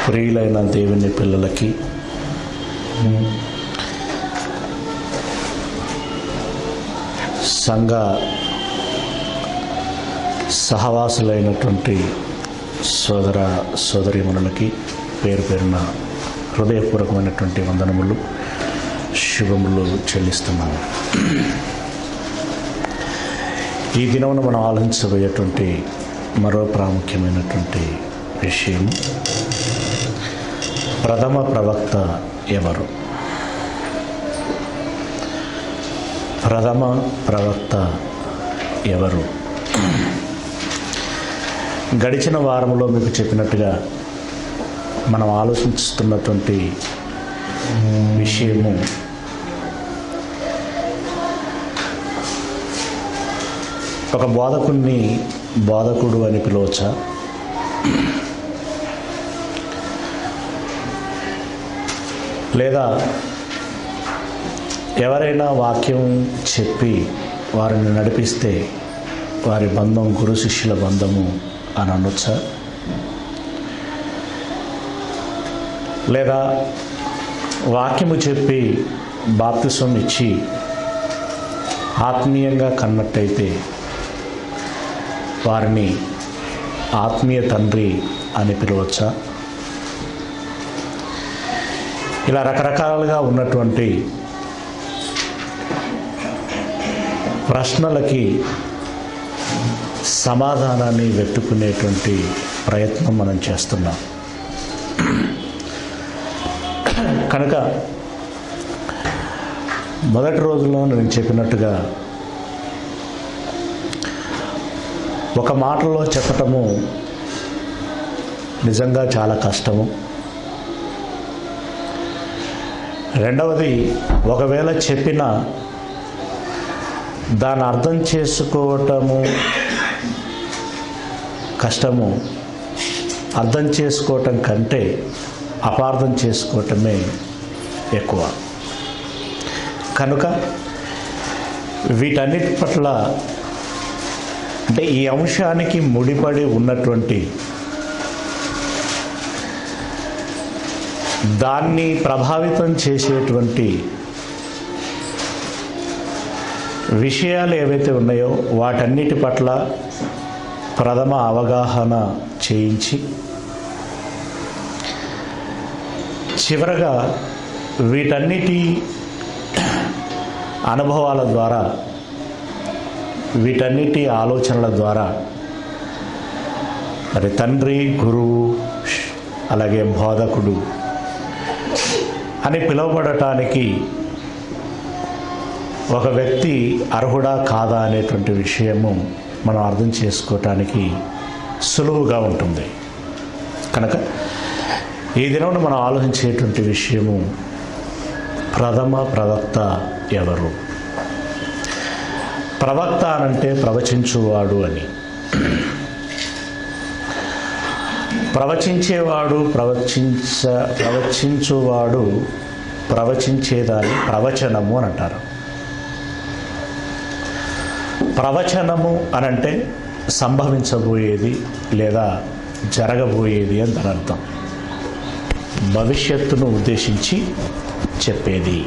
ప్రియులైన దేవుని పిల్లలకి సంఘ సహవాసులైనటువంటి సోదర సోదరీమణులకి పేరు పేరున హృదయపూర్వకమైనటువంటి వందనములు శుభములు చెల్లిస్తున్నాను ఈ దినమున మనం ఆలోచించబోయేటువంటి మరో ప్రాముఖ్యమైనటువంటి విషయం ప్రథమ ప్రవక్త ఎవరు ప్రథమ ప్రవక్త ఎవరు గడిచిన వారంలో మీకు చెప్పినట్టుగా మనం ఆలోచిస్తున్నటువంటి విషయము ఒక బోధకుడిని బోధకుడు అని పిలవచ్చా లేదా ఎవరైనా వాక్యం చెప్పి వారిని నడిపిస్తే వారి బంధం గురు శిష్యుల బంధము అని అనొచ్చా లేదా వాక్యము చెప్పి బాప్తిసం ఇచ్చి ఆత్మీయంగా కన్నట్టయితే వారిని ఆత్మీయ తండ్రి అని పిలవచ్చా ఇలా రకరకాలుగా ఉన్నటువంటి ప్రశ్నలకి సమాధానాన్ని వెతుకునేటువంటి ప్రయత్నం మనం చేస్తున్నాం కనుక మొదటి రోజులో నేను చెప్పినట్టుగా ఒక మాటలో చెప్పటము నిజంగా చాలా కష్టము రెండవది ఒకవేళ చెప్పిన దాన్ని అర్థం చేసుకోవటము కష్టము అర్థం చేసుకోవటం కంటే అపార్థం చేసుకోవటమే ఎక్కువ కనుక వీటన్నిటి పట్ల అంటే ఈ అంశానికి ముడిపడి ఉన్నటువంటి దాన్ని ప్రభావితం చేసేటువంటి విషయాలు ఏవైతే ఉన్నాయో వాటన్నిటి పట్ల ప్రథమ అవగాహన చేయించి చివరగా వీటన్నిటి అనుభవాల ద్వారా వీటన్నిటి ఆలోచనల ద్వారా మరి తండ్రి గురువు అలాగే బోధకుడు అని పిలువబడటానికి ఒక వ్యక్తి అర్హుడా కాదా అనేటువంటి విషయము మనం అర్థం చేసుకోవటానికి సులువుగా ఉంటుంది కనుక ఈ దినం మనం ఆలోచించేటువంటి విషయము ప్రథమ ప్రవక్త ఎవరు ప్రవక్త అనంటే ప్రవచించువాడు అని ప్రవచించేవాడు ప్రవచించ ప్రవచించువాడు ప్రవచించేదాన్ని ప్రవచనము అని అంటారు ప్రవచనము అనంటే సంభవించబోయేది లేదా జరగబోయేది అని దాని అర్థం భవిష్యత్తును ఉద్దేశించి చెప్పేది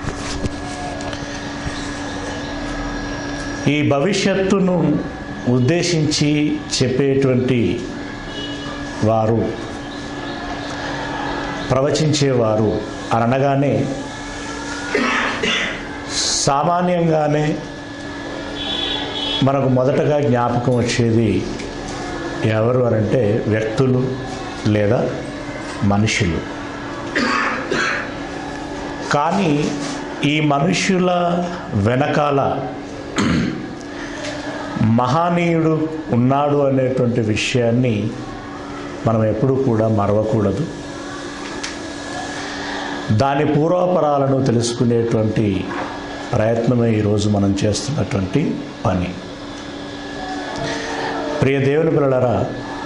ఈ భవిష్యత్తును ఉద్దేశించి చెప్పేటువంటి వారు ప్రవచించేవారు అని అనగానే సామాన్యంగానే మనకు మొదటగా జ్ఞాపకం వచ్చేది ఎవరు అనంటే వ్యక్తులు లేదా మనుషులు కానీ ఈ మనుషుల వెనకాల మహానీయుడు ఉన్నాడు అనేటువంటి విషయాన్ని మనం ఎప్పుడూ కూడా మరవకూడదు దాని పూర్వాపరాలను తెలుసుకునేటువంటి ప్రయత్నమే ఈరోజు మనం చేస్తున్నటువంటి పని ప్రియ దేవుని పిల్లలరా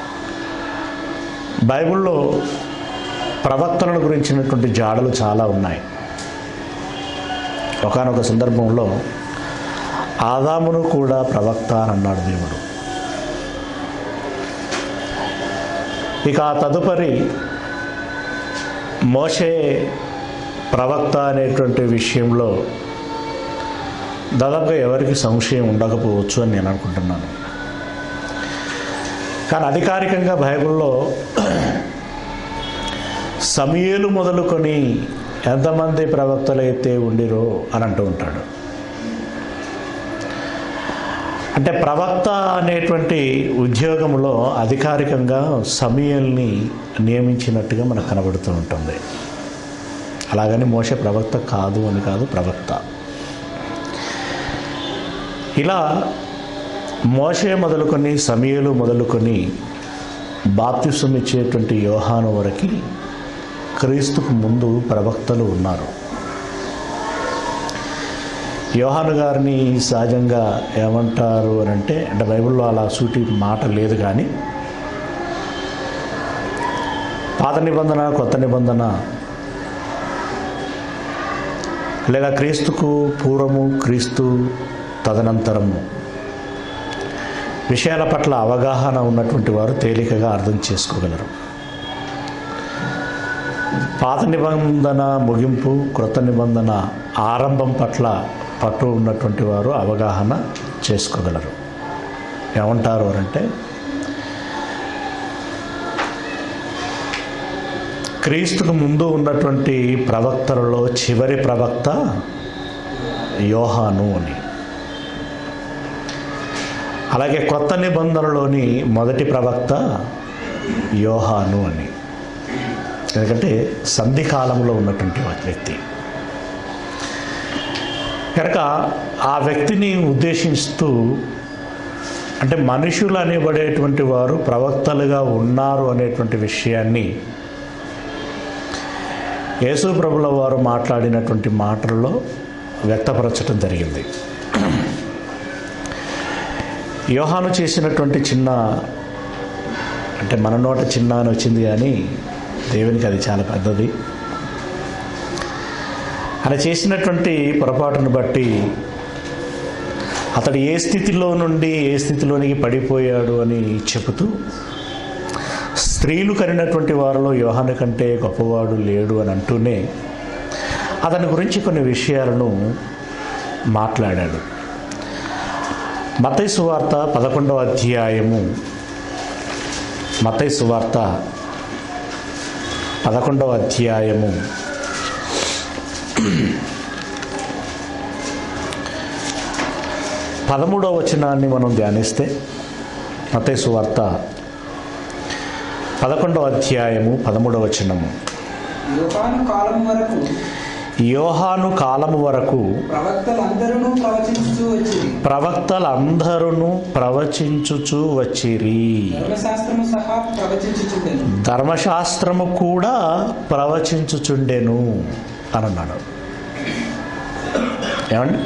బైబిల్లో ప్రవక్తలను గురించినటువంటి జాడలు చాలా ఉన్నాయి ఒకానొక సందర్భంలో ఆదామును కూడా ప్రవక్త అని అన్నాడు దేవుడు ఇక ఆ తదుపరి మోషే ప్రవక్త అనేటువంటి విషయంలో దాదాపుగా ఎవరికి సంశయం ఉండకపోవచ్చు అని నేను అనుకుంటున్నాను కానీ అధికారికంగా బైబిల్లో సమయలు మొదలుకొని ఎంతమంది ప్రవక్తలు అయితే ఉండిరో అని అంటూ ఉంటాడు అంటే ప్రవక్త అనేటువంటి ఉద్యోగంలో అధికారికంగా సమయల్ని నియమించినట్టుగా మనకు కనబడుతూ ఉంటుంది అలాగని మోసే ప్రవక్త కాదు అని కాదు ప్రవక్త ఇలా మోసే మొదలుకొని సమయలు మొదలుకొని బాప్తిసం ఇచ్చేటువంటి యోహాను వరకు క్రీస్తుకు ముందు ప్రవక్తలు ఉన్నారు యోహాను గారిని సహజంగా ఏమంటారు అని అంటే అంటే బైబిల్లో అలా సూటి మాట లేదు కానీ పాత నిబంధన కొత్త నిబంధన లేదా క్రీస్తుకు పూర్వము క్రీస్తు తదనంతరము విషయాల పట్ల అవగాహన ఉన్నటువంటి వారు తేలికగా అర్థం చేసుకోగలరు పాత నిబంధన ముగింపు క్రొత్త నిబంధన ఆరంభం పట్ల పట్టు ఉన్నటువంటి వారు అవగాహన చేసుకోగలరు ఏమంటారు అంటే క్రీస్తుకు ముందు ఉన్నటువంటి ప్రవక్తలలో చివరి ప్రవక్త యోహాను అని అలాగే కొత్త నిబంధనలోని మొదటి ప్రవక్త యోహాను అని ఎందుకంటే సంధి కాలంలో ఉన్నటువంటి వ్యక్తి కనుక ఆ వ్యక్తిని ఉద్దేశిస్తూ అంటే మనుషులు అనేబడేటువంటి వారు ప్రవక్తలుగా ఉన్నారు అనేటువంటి విషయాన్ని యేసు ప్రభుల వారు మాట్లాడినటువంటి మాటల్లో వ్యక్తపరచడం జరిగింది యోహాను చేసినటువంటి చిన్న అంటే మన నోట చిన్న అని వచ్చింది కానీ దేవునికి అది చాలా పెద్దది ఆయన చేసినటువంటి పొరపాటును బట్టి అతడు ఏ స్థితిలో నుండి ఏ స్థితిలోనికి పడిపోయాడు అని చెబుతూ స్త్రీలు కరినటువంటి వారిలో యోహాను కంటే గొప్పవాడు లేడు అని అంటూనే అతని గురించి కొన్ని విషయాలను మాట్లాడాడు మతై సువార్త పదకొండవ అధ్యాయము మతై సువార్త పదకొండవ అధ్యాయము పదమూడవ వచనాన్ని మనం ధ్యానిస్తే మతై సువార్త పదకొండవ అధ్యాయము పదమూడవ వచనము యోహాను కాలం వరకు యోహాను కాలము వరకు ప్రవక్తలందరూ ప్రవచించుతూ వచ్చి ప్రవక్తలందరూ ప్రవచించుచు వచ్చిరి ధర్మశాస్త్రము సహా ప్రవచించుచుండెను ధర్మశాస్త్రము కూడా ప్రవచించుచుండెను అని అన్నాడు ఏమండి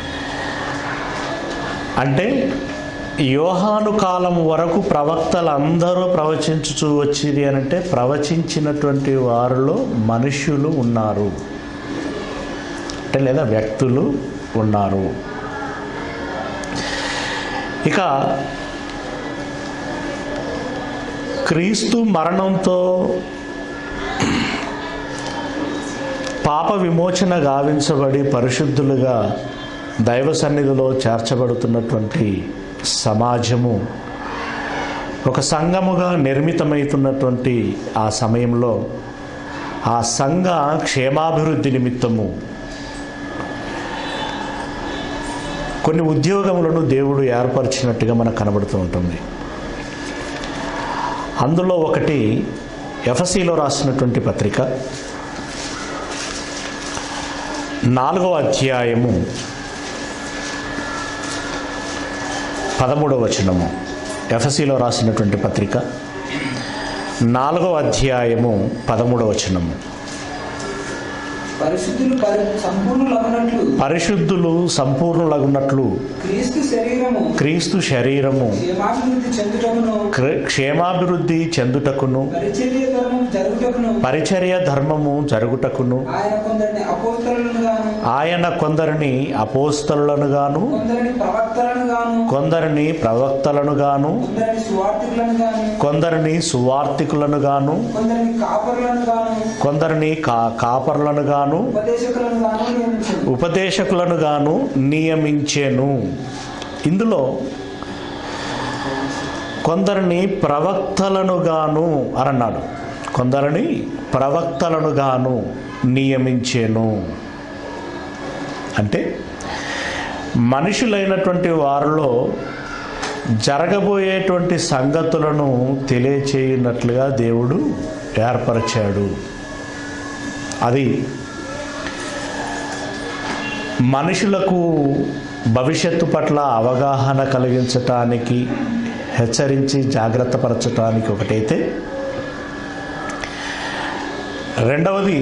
అంటే యోహాను కాలం వరకు ప్రవక్తలందరూ ప్రవచించుచు వచ్చిరి అని అంటే ప్రవచించినటువంటి వారిలో మనుష్యులు ఉన్నారు అంటే లేదా వ్యక్తులు ఉన్నారు ఇక క్రీస్తు మరణంతో పాప విమోచన గావించబడి పరిశుద్ధులుగా దైవ సన్నిధిలో చేర్చబడుతున్నటువంటి సమాజము ఒక సంఘముగా నిర్మితమవుతున్నటువంటి ఆ సమయంలో ఆ సంఘ క్షేమాభివృద్ధి నిమిత్తము కొన్ని ఉద్యోగములను దేవుడు ఏర్పరిచినట్టుగా మనకు కనబడుతూ ఉంటుంది అందులో ఒకటి ఎఫ్ఎస్సిలో రాసినటువంటి పత్రిక నాలుగవ అధ్యాయము పదమూడవ వచనము ఎఫ్ఎస్సిలో రాసినటువంటి పత్రిక నాలుగవ అధ్యాయము పదమూడవ వచనము పరిశుద్ధులు పరి సంపూర్ణులగునట్లు పరిశుద్ధులు సంపూర్ణులగున్నట్లు క్రీస్తు శరీరము క్రీస్తు శరీరము క్షేమాభివృద్ధి చెందుటకును క్ర- క్షేమాభివృద్ధి చెందుటకును పరిచర్య ధర్మం జరుగుటకును జరుగుటకును పరిచర్య ధర్మము జరుగుటకును ఆయన కొందరిని అపోస్తలను గాను ఆయన కొందరిని అపోస్తలులను గాను కొందరిని ప్రవక్తలను గాను కొందరిని ప్రవక్తలను గాను కొందరిని సువార్థికులను గాను కొందరిని సువార్థికులను గాను కొందరిని కాపరులను గాను కొందరిని కా కాపర్లను గాను ఉపదేశకులను గాను నియమించు ఉపదేశకులను గాను నియమించెను ఇందులో కొందరిని ప్రవక్తలను గాను అని అన్నాడు కొందరిని ప్రవక్తలను గాను నియమించెను అంటే మనుషులైనటువంటి వారిలో జరగబోయేటువంటి సంగతులను తెలియచేయున్నట్లుగా దేవుడు ఏర్పరిచాడు అది మనుషులకు భవిష్యత్తు పట్ల అవగాహన కలిగించటానికి హెచ్చరించి జాగ్రత్త పరచటానికి ఒకటైతే రెండవది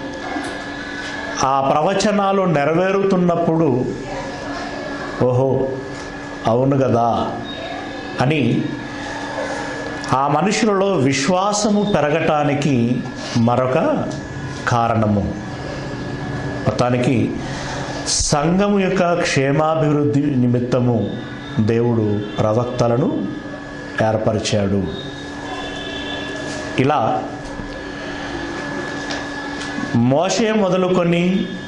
ఆ ప్రవచనాలు నెరవేరుతున్నప్పుడు ఓహో అవును కదా అని ఆ మనుషులలో విశ్వాసము పెరగటానికి మరొక కారణము మొత్తానికి సంఘము యొక్క క్షేమాభివృద్ధి నిమిత్తము దేవుడు ప్రవక్తలను ఏర్పరిచాడు ఇలా మోషే మొదలుకొని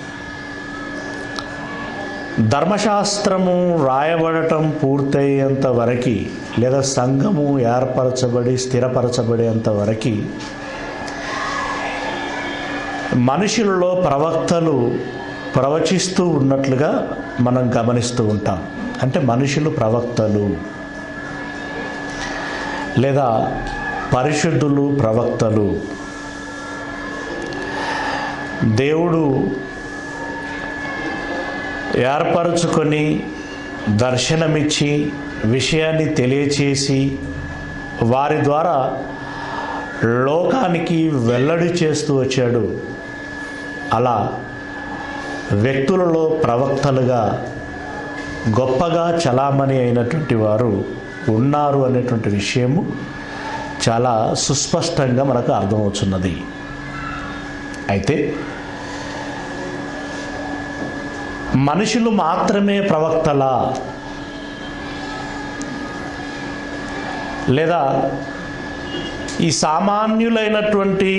ధర్మశాస్త్రము రాయబడటం పూర్తయ్యేంత వరకు లేదా సంఘము ఏర్పరచబడి స్థిరపరచబడేంత వరకు మనుషులలో ప్రవక్తలు ప్రవచిస్తూ ఉన్నట్లుగా మనం గమనిస్తూ ఉంటాం అంటే మనుషులు ప్రవక్తలు లేదా పరిశుద్ధులు ప్రవక్తలు దేవుడు ఏర్పరచుకొని దర్శనమిచ్చి విషయాన్ని తెలియచేసి వారి ద్వారా లోకానికి వెల్లడి చేస్తూ వచ్చాడు అలా వ్యక్తులలో ప్రవక్తలుగా గొప్పగా చలామణి అయినటువంటి వారు ఉన్నారు అనేటువంటి విషయము చాలా సుస్పష్టంగా మనకు అర్థమవుతున్నది అయితే మనుషులు మాత్రమే ప్రవక్తలా లేదా ఈ సామాన్యులైనటువంటి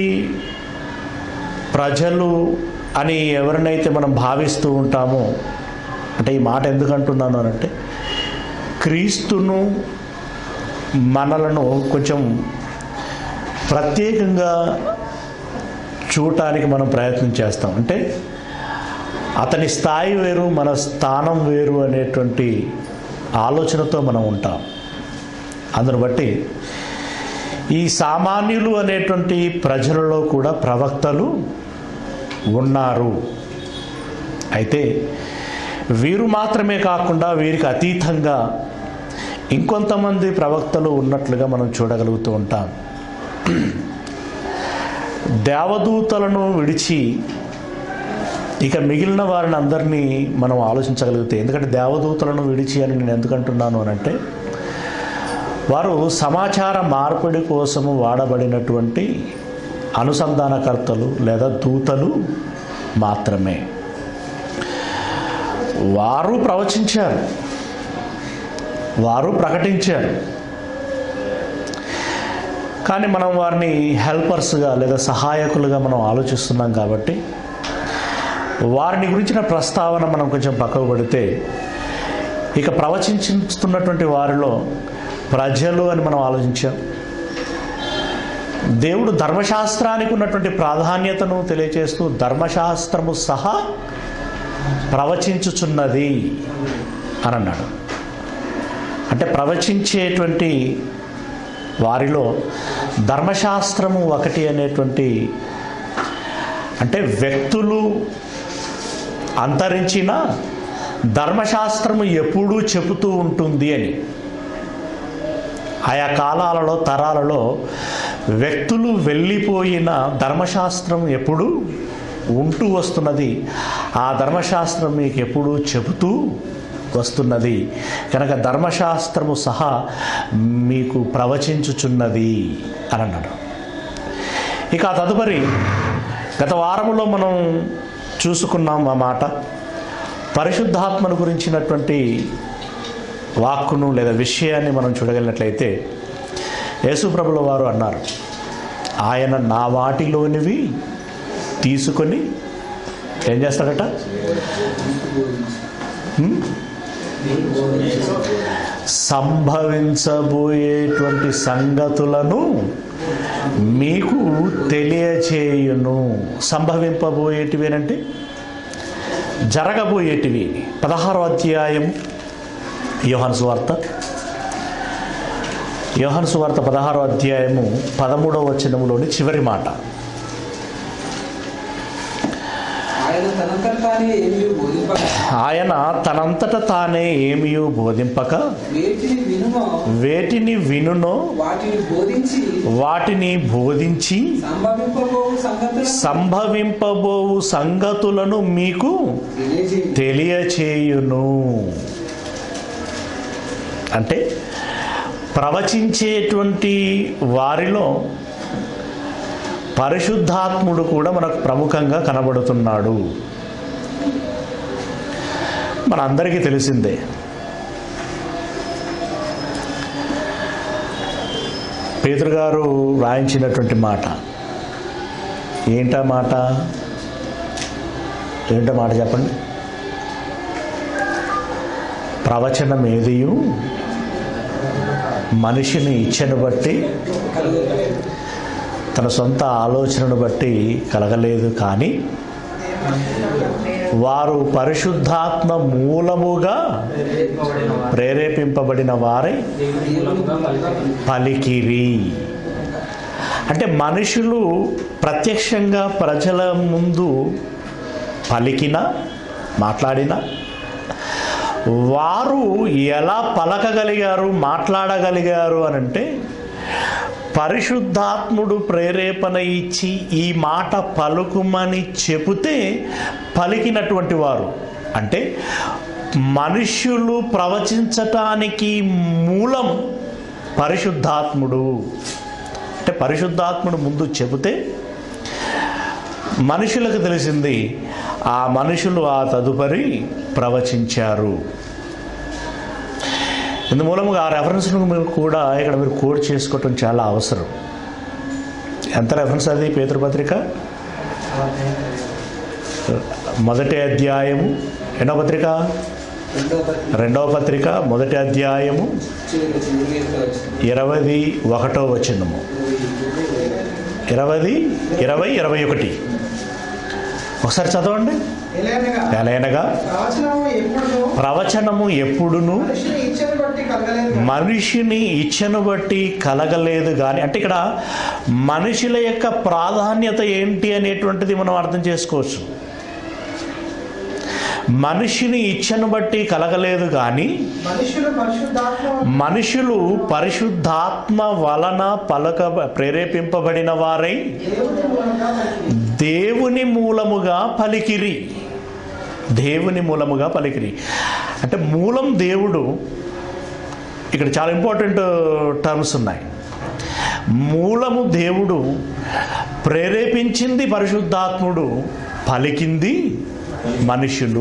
ప్రజలు అని ఎవరినైతే మనం భావిస్తూ ఉంటామో అంటే ఈ మాట ఎందుకు అంటున్నాను అనంటే క్రీస్తును మనలను కొంచెం ప్రత్యేకంగా చూడటానికి మనం ప్రయత్నం చేస్తాం అంటే అతని స్థాయి వేరు మన స్థానం వేరు అనేటువంటి ఆలోచనతో మనం ఉంటాం అందును బట్టి ఈ సామాన్యులు అనేటువంటి ప్రజలలో కూడా ప్రవక్తలు ఉన్నారు అయితే వీరు మాత్రమే కాకుండా వీరికి అతీతంగా ఇంకొంతమంది ప్రవక్తలు ఉన్నట్లుగా మనం చూడగలుగుతూ ఉంటాం దేవదూతలను విడిచి ఇక మిగిలిన వారిని అందరినీ మనం ఆలోచించగలిగితే ఎందుకంటే దేవదూతలను విడిచి అని నేను ఎందుకు అంటున్నాను అని అంటే వారు సమాచార మార్పిడి కోసము వాడబడినటువంటి అనుసంధానకర్తలు లేదా దూతలు మాత్రమే వారు ప్రవచించారు వారు ప్రకటించారు కానీ మనం వారిని హెల్పర్స్గా లేదా సహాయకులుగా మనం ఆలోచిస్తున్నాం కాబట్టి వారిని గురించిన ప్రస్తావన మనం కొంచెం పక్కకు పెడితే ఇక ప్రవచించుతున్నటువంటి వారిలో ప్రజలు అని మనం ఆలోచించాం దేవుడు ధర్మశాస్త్రానికి ఉన్నటువంటి ప్రాధాన్యతను తెలియచేస్తూ ధర్మశాస్త్రము సహా ప్రవచించుచున్నది అని అన్నాడు అంటే ప్రవచించేటువంటి వారిలో ధర్మశాస్త్రము ఒకటి అనేటువంటి అంటే వ్యక్తులు అంతరించిన ధర్మశాస్త్రము ఎప్పుడూ చెబుతూ ఉంటుంది అని ఆయా కాలాలలో తరాలలో వ్యక్తులు వెళ్ళిపోయిన ధర్మశాస్త్రం ఎప్పుడు ఉంటూ వస్తున్నది ఆ ధర్మశాస్త్రం మీకు ఎప్పుడూ చెబుతూ వస్తున్నది కనుక ధర్మశాస్త్రము సహా మీకు ప్రవచించుచున్నది అని అన్నాడు ఇక ఆ తదుపరి గత వారములో మనం చూసుకున్నాం ఆ మాట పరిశుద్ధాత్మను గురించినటువంటి వాక్కును లేదా విషయాన్ని మనం చూడగలిగినట్లయితే యేసుప్రభుల వారు అన్నారు ఆయన నా వాటిలోనివి తీసుకొని ఏం చేస్తాడట హ్మ్? సంభవించబోయేటువంటి సంగతులను మీకు తెలియచేయును సంభవింపబోయేటివి అంటే జరగబోయేటివి పదహారో అధ్యాయం యోహాను సువార్త యోహాను సువార్త పదహారో అధ్యాయము పదమూడవ వచనములోని చివరి మాట ఆయన తనంతట తానే ఏమీ బోధింపక ఆయన తనంతట తానే ఏమియో బోధింపక వేటిని వినుమో వేటిని వినునో వాటిని బోధించి వాటిని బోధించి సంభవింపబో సంగతులను సంభవింపబోవు సంగతులను మీకు తెలియజేయి తెలియచేయును అంటే ప్రవచించేటువంటి వారిలో పరిశుద్ధాత్ముడు కూడా మనకు ప్రముఖంగా కనబడుతున్నాడు మన అందరికీ తెలిసిందే పేతురు గారు రాయించినటువంటి మాట ఏంటా మాట ఏంటో మాట చెప్పండి ప్రవచనం ఏదియు మనిషిని ఇచ్చను బట్టి కలుగుతాయి తన సొంత ఆలోచనను బట్టి కలగలేదు కానీ వారు పరిశుద్ధాత్మ మూలముగా ప్రేరేపింపబడిన వారై పలికిరి అంటే మనుషులు ప్రత్యక్షంగా ప్రజల ముందు పలికిన మాట్లాడిన వారు ఎలా పలకగలిగారు మాట్లాడగలిగారు అని అంటే పరిశుద్ధాత్ముడు ప్రేరేపణ ఇచ్చి ఈ మాట పలుకుమని చెబితే పలికినటువంటి వారు అంటే మనుష్యులు ప్రవచించటానికి మూలం పరిశుద్ధాత్ముడు అంటే పరిశుద్ధాత్ముడు ముందు చెబితే మనుషులకు తెలిసింది ఆ మనుషులు ఆ తదుపరి ప్రవచించారు ఇందుమూలముగా ఆ రెఫరెన్స్ను మీరు కూడా ఇక్కడ మీరు కోడ్ చేసుకోవటం చాలా అవసరం ఎంత రెఫరెన్స్ అది పేతృపత్రిక మొదటి అధ్యాయము ఎన్నో పత్రిక రెండో పత్రిక రెండవ పత్రిక మొదటి అధ్యాయము చివరి చివరి వచ్చింది ఇరవై ఒకటో వచనము ఇరవై ఇరవై ఇరవై ఒకటి ఒకసారి చదవండి ఎలాగనగా ఎలయనగా ప్రవచనము ఎప్పుడును ప్రవచనము ఎప్పుడును మనిషిని ఇచ్చని బట్టి కలగలేదు మనిషిని ఇచ్చను బట్టి కలగలేదు కానీ అంటే ఇక్కడ మనుషుల యొక్క ప్రాధాన్యత ఏంటి అనేటువంటిది మనం అర్థం చేసుకోవచ్చు మనిషిని ఇచ్చను బట్టి కలగలేదు కానీ మనుషులు పరిశుద్ధాత్మ మనుషులు పరిశుద్ధాత్మ వలన పలక ప్రేరేపింపబడిన వారై దేవుని మూలంగా పలికి దేవుని మూలముగా పలికిరి దేవుని మూలముగా పలికిరి అంటే మూలం దేవుడు ఇక్కడ చాలా ఇంపార్టెంట్ టర్మ్స్ ఉన్నాయి మూలము దేవుడు ప్రేరేపించింది పరిశుద్ధాత్ముడు పలికింది మనుషులు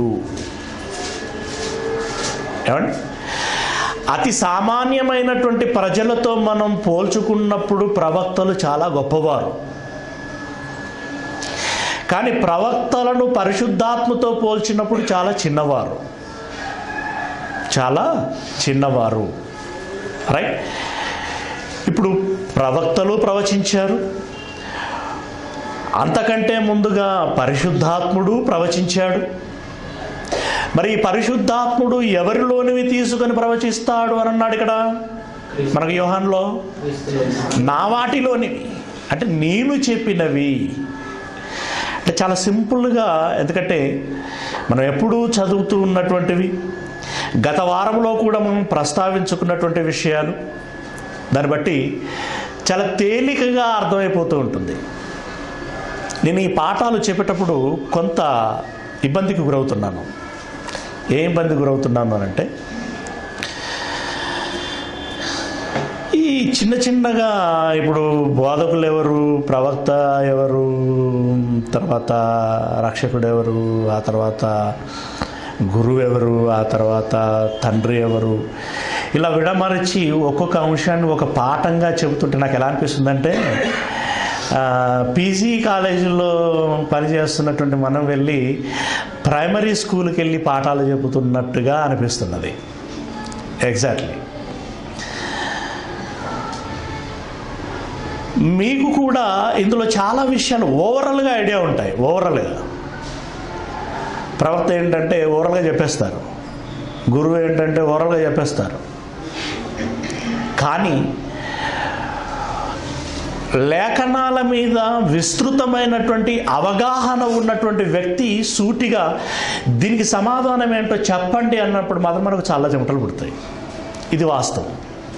ఏమండి అతి సామాన్యమైనటువంటి ప్రజలతో మనం పోల్చుకున్నప్పుడు ప్రవక్తలు చాలా గొప్పవారు కానీ ప్రవక్తలను పరిశుద్ధాత్మతో పోల్చినప్పుడు చాలా చిన్నవారు చాలా చిన్నవారు రైట్ ఇప్పుడు ప్రవక్తలు ప్రవచించారు అంతకంటే ముందుగా పరిశుద్ధాత్ముడు ప్రవచించాడు మరి ఈ పరిశుద్ధాత్ముడు ఎవరిలోనివి తీసుకొని ప్రవచిస్తాడు అని అన్నాడు ఇక్కడ మనకు యోహాన్లో నా వాటిలోనివి అంటే నేను చెప్పినవి అంటే చాలా సింపుల్గా ఎందుకంటే మనం ఎప్పుడూ చదువుతూ ఉన్నటువంటివి గత వారంలో కూడా మనం ప్రస్తావించుకున్నటువంటి విషయాలు దాన్ని బట్టి చాలా తేలికగా అర్థమైపోతూ ఉంటుంది నేను ఈ పాఠాలు చెప్పేటప్పుడు కొంత ఇబ్బందికి గురవుతున్నాను ఏ ఇబ్బందికి గురవుతున్నాను అని అంటే ఈ చిన్న చిన్నగా ఇప్పుడు బోధకులు ఎవరు ప్రవక్త ఎవరు తర్వాత రక్షకుడు ఎవరు ఆ తర్వాత గురువు ఎవరు ఆ తర్వాత తండ్రి ఎవరు ఇలా విడమరిచి ఒక్కొక్క అంశాన్ని ఒక పాఠంగా చెబుతుంటే నాకు ఎలా అనిపిస్తుందంటే ఆ, పీజీ కాలేజీలో పనిచేస్తున్నటువంటి మనం వెళ్ళి ప్రైమరీ స్కూల్కి వెళ్ళి పాఠాలు చెబుతున్నట్టుగా అనిపిస్తున్నది ఎగ్జాక్ట్లీ మీకు కూడా ఇందులో చాలా విషయాలు ఓవరాల్గా ఐడియా ఉంటాయి ఓవరాల్గా ప్రవక్త ఏంటంటే ఓవరాల్గా చెప్పేస్తారు గురువు ఏంటంటే ఓవరాల్గా చెప్పేస్తారు కానీ లేఖనాల మీద విస్తృతమైనటువంటి అవగాహన ఉన్నటువంటి వ్యక్తి సూటిగా దీనికి సమాధానం ఏంటో చెప్పండి అన్నప్పుడు మాత్రం మనకు చాలా చెమటలు పుడతాయి ఇది వాస్తవం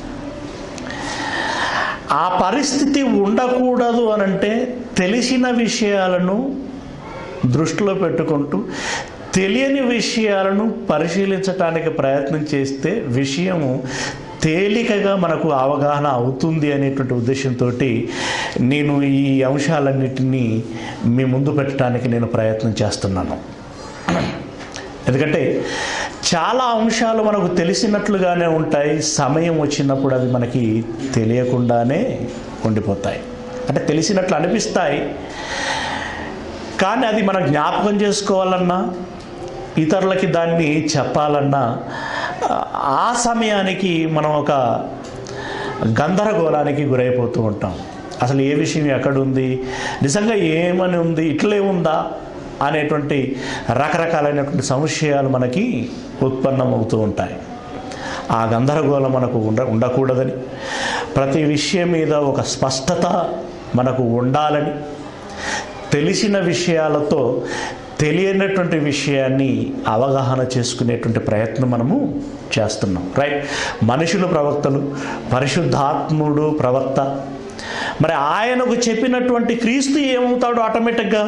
ఆ పరిస్థితి ఉండకూడదు అనంటే తెలిసిన విషయాలను దృష్టిలో పెట్టుకుంటూ తెలియని విషయాలను పరిశీలించడానికి ప్రయత్నం చేస్తే విషయము తేలికగా మనకు అవగాహన అవుతుంది అనేటువంటి ఉద్దేశంతో నేను ఈ అంశాలన్నిటినీ మీ ముందు పెట్టడానికి నేను ప్రయత్నం చేస్తున్నాను ఎందుకంటే చాలా అంశాలు మనకు తెలిసినట్లుగానే ఉంటాయి సమయం వచ్చినప్పుడు అవి మనకి తెలియకుండానే ఉండిపోతాయి అంటే తెలిసినట్లు అనిపిస్తాయి కానీ అది మనం జ్ఞాపకం చేసుకోవాలన్నా ఇతరులకి దాన్ని చెప్పాలన్నా ఆ సమయానికి మనం ఒక గందరగోళానికి గురైపోతూ ఉంటాం అసలు ఏ విషయం ఎక్కడుంది నిజంగా ఏమని ఉంది ఇట్లే ఉందా అనేటువంటి రకరకాలైనటువంటి సంశయాలు మనకి ఉత్పన్నమవుతూ ఉంటాయి ఆ గందరగోళం మనకు ఉండ ఉండకూడదని ప్రతి విషయం మీద ఒక స్పష్టత మనకు ఉండాలని తెలిసిన విషయాలతో తెలియనటువంటి విషయాన్ని అవగాహన చేసుకునేటువంటి ప్రయత్నం మనము చేస్తున్నాం రైట్ మనుషులు ప్రవక్తలు పరిశుద్ధాత్ముడు ప్రవక్త మరి ఆయనకు చెప్పినటువంటి క్రీస్తు ఏమవుతాడు ఆటోమేటిక్గా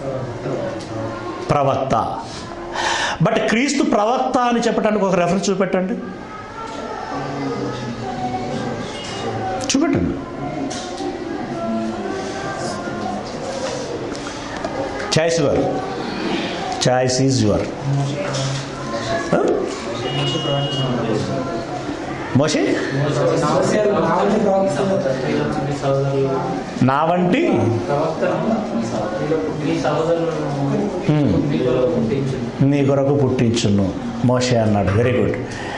ప్రవక్త బట్ క్రీస్తు ప్రవక్త అని చెప్పడానికి ఒక రెఫరెన్స్ చూపెట్టండి చూపెట్టండి choice your choice is your మోషే నా వంటి Hmm. నీ కొరకు పుట్టించును మోషే అన్నాడు వెరీ గుడ్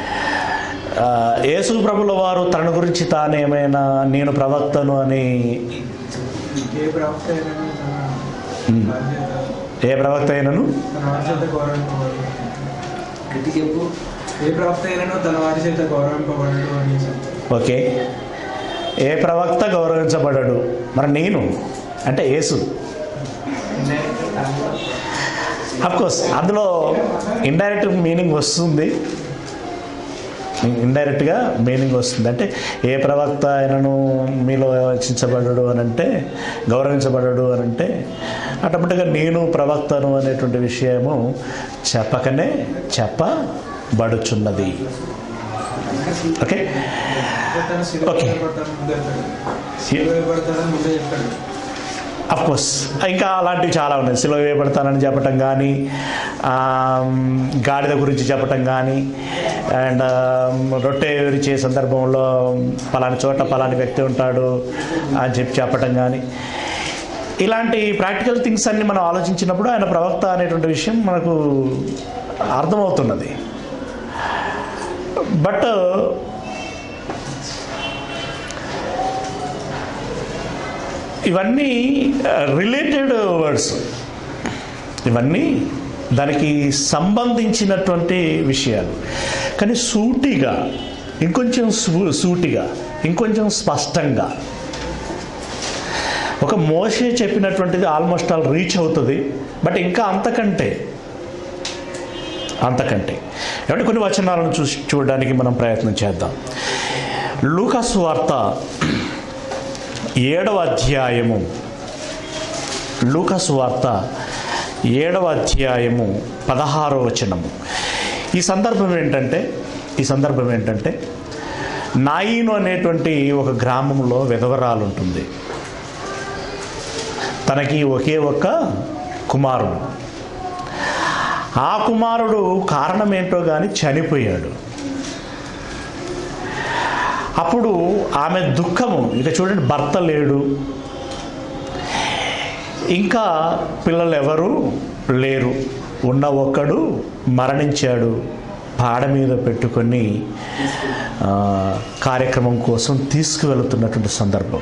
యేసు ప్రభుల వారు తన గురించి తానేమైనా నేను ప్రవక్తను అని ఏ ప్రవక్త అయినను తన Hmm. బాధ్యత ఏ ప్రవక్త అయినను తన వారి చేత గౌరవింపబడు గట్టి చెప్పు ఏ ప్రవక్త అయినను తన వారి చేత గౌరవింపబడడు అని చెప్పారు. ఓకే ఏ ప్రవక్త గౌరవించబడడు మరి నేను అంటే యేసు కోర్స్ అందులో ఇండైరెక్ట్ మీనింగ్ వస్తుంది ఇండైరెక్ట్గా మీనింగ్ వస్తుంది అంటే ఏ ప్రవక్త ఆయనను మీలో రక్షించబడడు అని అంటే గౌరవించబడడు అని అంటే ఆటోమేటిక్గా నేను ప్రవక్తను అనేటువంటి విషయము చెప్పకనే చెప్పబడుచున్నది ఓకే తన శిలువ Okay. వేయబడతాను ముందే చెప్పాడు. శిలువ వేయబడతాడని ముందే చెప్పాడు అఫ్ కోర్స్ ఇంకా అలాంటివి చాలా ఉన్నాయి సిలువ వేయబడతానని చెప్పటం కానీ గాడిద గురించి చెప్పటం కానీ అండ్ రొట్టె విరిచే సందర్భంలో పలాని చోట పలాని వ్యక్తి ఉంటాడు అని చెప్పి చెప్పటం కానీ ఇలాంటి ప్రాక్టికల్ థింగ్స్ అన్ని మనం ఆలోచించినప్పుడు ఆయన ప్రవక్త అనేటువంటి విషయం మనకు అర్థమవుతున్నది బట్ ఇవన్నీ రిలేటెడ్ వర్డ్స్ ఇవన్నీ దానికి సంబంధించినటువంటి విషయాలు కానీ సూటిగా ఇంకొంచెం సూ- సూటిగా ఇంకొంచెం స్పష్టంగా ఒక మోసే చెప్పినటువంటిది ఆల్మోస్ట్ ఆల్ రీచ్ అవుతుంది బట్ ఇంకా అంతకంటే అంతకంటే ఏమంటే కొన్ని వచనాలను చూసి చూడడానికి మనం ప్రయత్నం చేద్దాం లూకాసు వార్త ఏడవ అధ్యాయము లూకాసు వార్త ఏడవ అధ్యాయము పదహారవ వచనము ఈ సందర్భం ఏంటంటే ఈ సందర్భం ఏంటంటే నాయిను అనేటువంటి ఒక గ్రామంలో విధవరాలు ఉంటుంది తనకి ఒకే ఒక్క కుమారుడు ఆ కుమారుడు కారణం ఏంటో కానీ చనిపోయాడు అప్పుడు ఆమె దుఃఖము ఇక చూడండి భర్త లేడు ఇంకా పిల్లలు ఎవరు లేరు ఉన్న ఒక్కడు మరణించాడు పాడ మీద పెట్టుకొని ఆ, కార్యక్రమం కోసం తీసుకువెళుతున్నటువంటి సందర్భం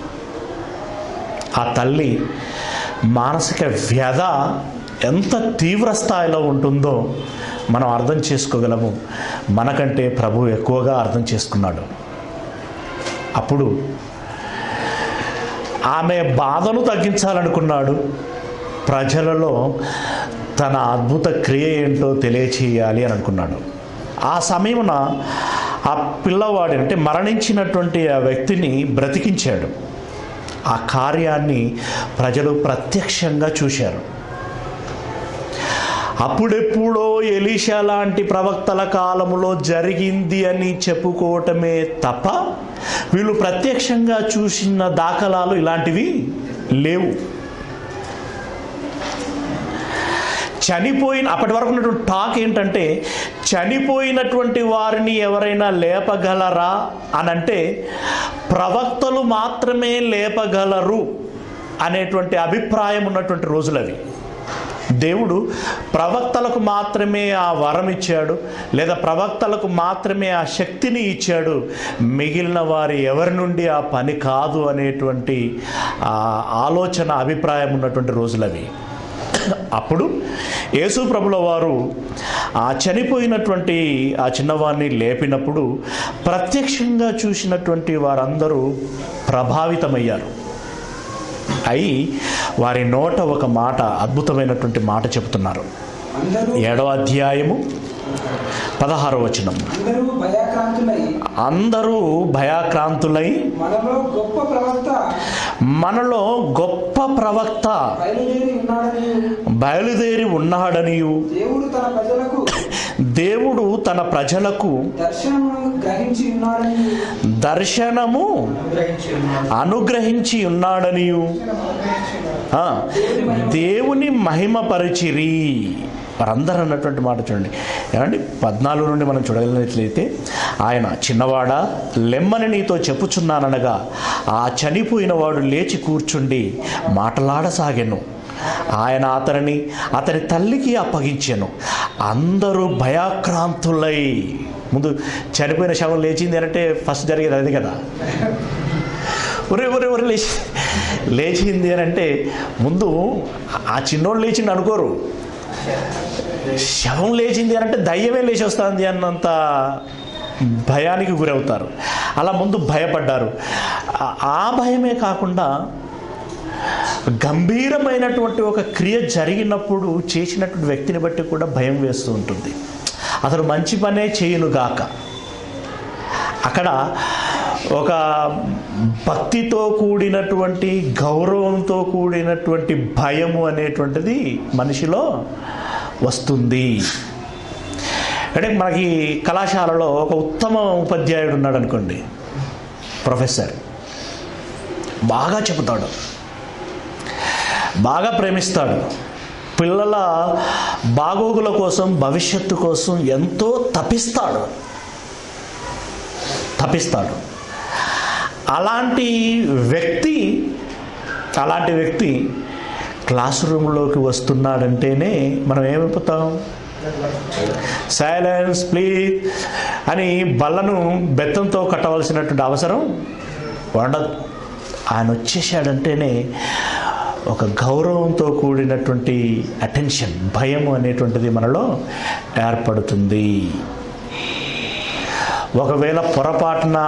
ఆ తల్లి మానసిక వ్యధ ఎంత తీవ్ర స్థాయిలో ఉంటుందో మనం అర్థం చేసుకోగలము మనకంటే ప్రభు ఎక్కువగా అర్థం చేసుకున్నాడు అప్పుడు ఆమె బాధను తగ్గించాలనుకున్నాడు ప్రజలలో తన అద్భుత క్రియ ఏంటో తెలియచేయాలి అని అనుకున్నాడు ఆ సమయమున ఆ పిల్లవాడి అంటే మరణించినటువంటి ఆ వ్యక్తిని బ్రతికించాడు ఆ కార్యాన్ని ప్రజలు ప్రత్యక్షంగా చూశారు అప్పుడెప్పుడో ఎలీషా లాంటి ప్రవక్తల కాలములో జరిగింది అని చెప్పుకోవటమే తప్ప వీళ్ళు ప్రత్యక్షంగా చూసిన దాఖలాలు ఇలాంటివి లేవు చనిపోయిన అప్పటి వరకు ఉన్నటువంటి టాక్ ఏంటంటే చనిపోయినటువంటి వారిని ఎవరైనా లేపగలరా అని అంటే ప్రవక్తలు మాత్రమే లేపగలరు అనేటువంటి అభిప్రాయం ఉన్నటువంటి రోజులు అవి దేవుడు ప్రవక్తలకు మాత్రమే ఆ వరం ఇచ్చాడు లేదా ప్రవక్తలకు మాత్రమే ఆ శక్తిని ఇచ్చాడు మిగిలిన వారి ఎవరి నుండి ఆ పని కాదు అనేటువంటి ఆ ఆలోచన అభిప్రాయం ఉన్నటువంటి రోజులు అవి అప్పుడు యేసు ప్రభుల వారు ఆ చనిపోయినటువంటి ఆ చిన్నవాడిని లేపినప్పుడు ప్రత్యక్షంగా చూసినటువంటి వారందరూ ప్రభావితమయ్యారు అయి వారి నోట ఒక మాట అద్భుతమైనటువంటి మాట చెబుతున్నారు అందరూ ఏడవ అధ్యాయము పదహారవ వచనం అందరూ భయాక్రాంతులై అందరూ భయాక్రాంతులై మనలో గొప్ప ప్రవక్త మనలో గొప్ప ప్రవక్త బయలుదేరి ఉన్నాడని బయలుదేరి ఉన్నాడనియు దేవుడు తన ప్రజలకు దేవుడు తన ప్రజలకు దర్శనమును గ్రహించి ఉన్నాడని దర్శనము గ్రహించి ఉన్నాడు అనుగ్రహించి ఉన్నాడనియు ఆ, దేవుని మహిమపరిచిరి వారందరూ అన్నటువంటి మాట చూడండి ఏమండి పద్నాలుగు నుండి మనం చూడగలిగినట్లయితే ఆయన చిన్నవాడా లెమ్మని నీతో చెప్పుచున్నాననగా ఆ చనిపోయిన వాడు లేచి కూర్చుండి మాటలాడసాగాను ఆయన అతనిని అతని తల్లికి అప్పగించాను అందరూ భయాక్రాంతులై ముందు చనిపోయిన శవం లేచింది అంటే ఫస్ట్ జరిగేది అది కదా ఒరే ఒరే ఒరే లేచి లేచింది అని అంటే ముందు ఆ చిన్నోడు లేచింది అనుకోరు శవం లేచింది అని అంటే దయ్యమే లేచి వస్తుంది అన్నంత భయానికి గురవుతారు అలా ముందు భయపడ్డారు ఆ- ఆ భయమే కాకుండా గంభీరమైనటువంటి ఒక క్రియ జరిగినప్పుడు చేసినటువంటి వ్యక్తిని బట్టి కూడా భయం వేస్తూ ఉంటుంది అతను మంచి పనే చేయనుగాక అక్కడ ఒక భక్తితో కూడినటువంటి గౌరవంతో కూడినటువంటి భయము అనేటువంటిది మనిషిలో వస్తుంది అంటే మనకి కళాశాలలో ఒక ఉత్తమ ఉపాధ్యాయుడు ఉన్నాడు అనుకోండి ప్రొఫెసర్ బాగా చెబుతాడు బాగా ప్రేమిస్తాడు పిల్లల బాగోగుల కోసం భవిష్యత్తు కోసం ఎంతో తపిస్తాడు తపిస్తాడు అలాంటి వ్యక్తి అలాంటి వ్యక్తి క్లాస్ రూమ్లోకి వస్తున్నాడంటేనే మనం ఏమైపోతాం సైలెన్స్ ప్లీజ్ అని బల్లను బెత్తంతో కట్టవలసినటువంటి అవసరం ఉండదు ఆయన వచ్చేసాడంటేనే ఒక గౌరవంతో కూడినటువంటి అటెన్షన్ భయం అనేటువంటిది మనలో ఏర్పడుతుంది ఒకవేళ పొరపాటున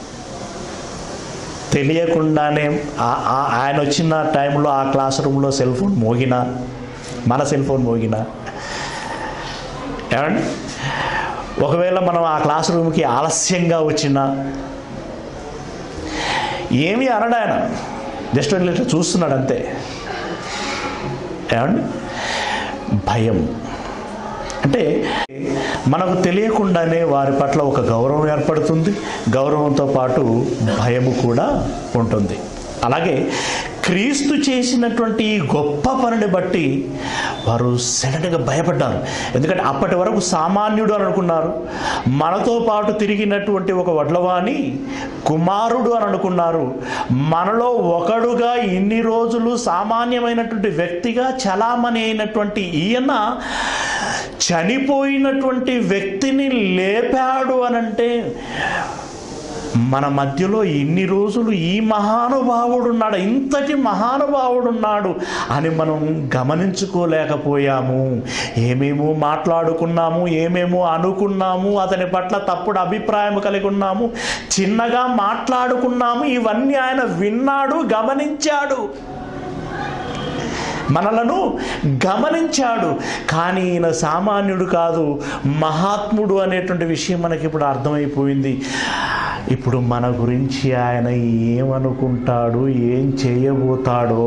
తెలియకుండానే ఆ- ఆ- ఆయన వచ్చిన టైంలో ఆ క్లాస్ రూమ్లో సెల్ ఫోన్ మోగినా మన సెల్ ఫోన్ మోగినా ఏమండి ఒకవేళ మనం ఆ క్లాస్ రూమ్కి ఆలస్యంగా వచ్చినా ఏమీ అనడు ఆయన జస్ట్ ఇట్లా ఇట్లా చూస్తున్నాడు అంతే ఏమండి భయం అంటే మనకు తెలియకుండానే వారి పట్ల ఒక గౌరవం ఏర్పడుతుంది గౌరవంతో పాటు భయము కూడా ఉంటుంది అలాగే క్రీస్తు చేసినటువంటి ఈ గొప్ప పనిని బట్టి వారు సడన్గా భయపడ్డారు ఎందుకంటే అప్పటి వరకు సామాన్యుడు అని అనుకున్నారు మనతో పాటు తిరిగినటువంటి ఒక వడ్లవాణి కుమారుడు అని అనుకున్నారు మనలో ఒకడుగా ఇన్ని రోజులు సామాన్యమైనటువంటి వ్యక్తిగా చలామణి అయినటువంటి ఈయన చనిపోయినటువంటి వ్యక్తిని లేపాడు అనంటే మన మధ్యలో ఇన్ని రోజులు ఈ మహానుభావుడు ఉన్నాడు ఇంతటి మహానుభావుడు ఉన్నాడు అని మనం గమనించుకోలేకపోయాము ఏమేమో మాట్లాడుకున్నాము ఏమేమో అనుకున్నాము అతని పట్ల తప్పుడు అభిప్రాయం కలిగి ఉన్నాము చిన్నగా మాట్లాడుకున్నాము ఇవన్నీ ఆయన విన్నాడు గమనించాడు మనలను గమనించాడు కానీ ఈయన సామాన్యుడు కాదు మహాత్ముడు అనేటువంటి విషయం మనకి ఇప్పుడు అర్థమైపోయింది ఇప్పుడు మన గురించి ఆయన ఏమనుకుంటాడు ఏం చేయబోతాడో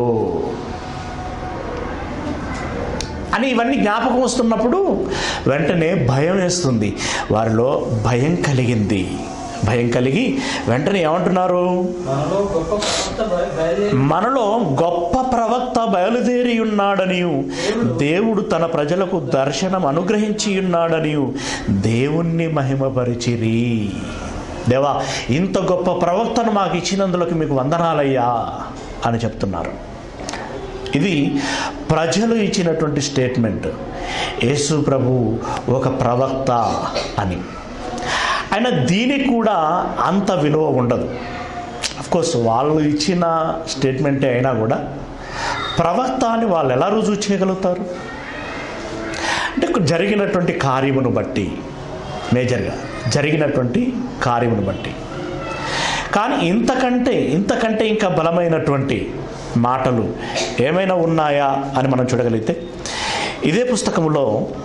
అని ఇవన్నీ జ్ఞాపకం వస్తున్నప్పుడు వెంటనే భయం వేస్తుంది వారిలో భయం కలిగింది భయం కలిగి వెంటనే ఏమంటున్నారు మనలో గొప్ప ప్రవక్త బయ- బయలుదేరి మనలో గొప్ప ప్రవక్త బయలుదేరి ఉన్నాడనియు దేవుడు తన ప్రజలకు దర్శనం అనుగ్రహించి ఉన్నాడనియు దేవుణ్ణి మహిమపరిచిరి దేవా ఇంత గొప్ప ప్రవక్తను మాకు ఇచ్చినందులకు మీకు వందనాలయ్యా అని చెప్తున్నారు ఇది ప్రజలు ఇచ్చినటువంటి స్టేట్మెంట్ యేసు ప్రభు ఒక ప్రవక్త అని అయినా దీనికి కూడా అంత విలువ ఉండదు కోర్స్ వాళ్ళు ఇచ్చిన స్టేట్మెంటే అయినా కూడా ప్రవక్త అని వాళ్ళు ఎలా రుజువు చేయగలుగుతారు అంటే జరిగినటువంటి కార్యమును బట్టి మేజర్గా జరిగినటువంటి కార్యమును బట్టి కానీ ఇంతకంటే ఇంతకంటే ఇంకా బలమైనటువంటి మాటలు ఏమైనా ఉన్నాయా అని మనం చూడగలిగితే ఇదే పుస్తకంలో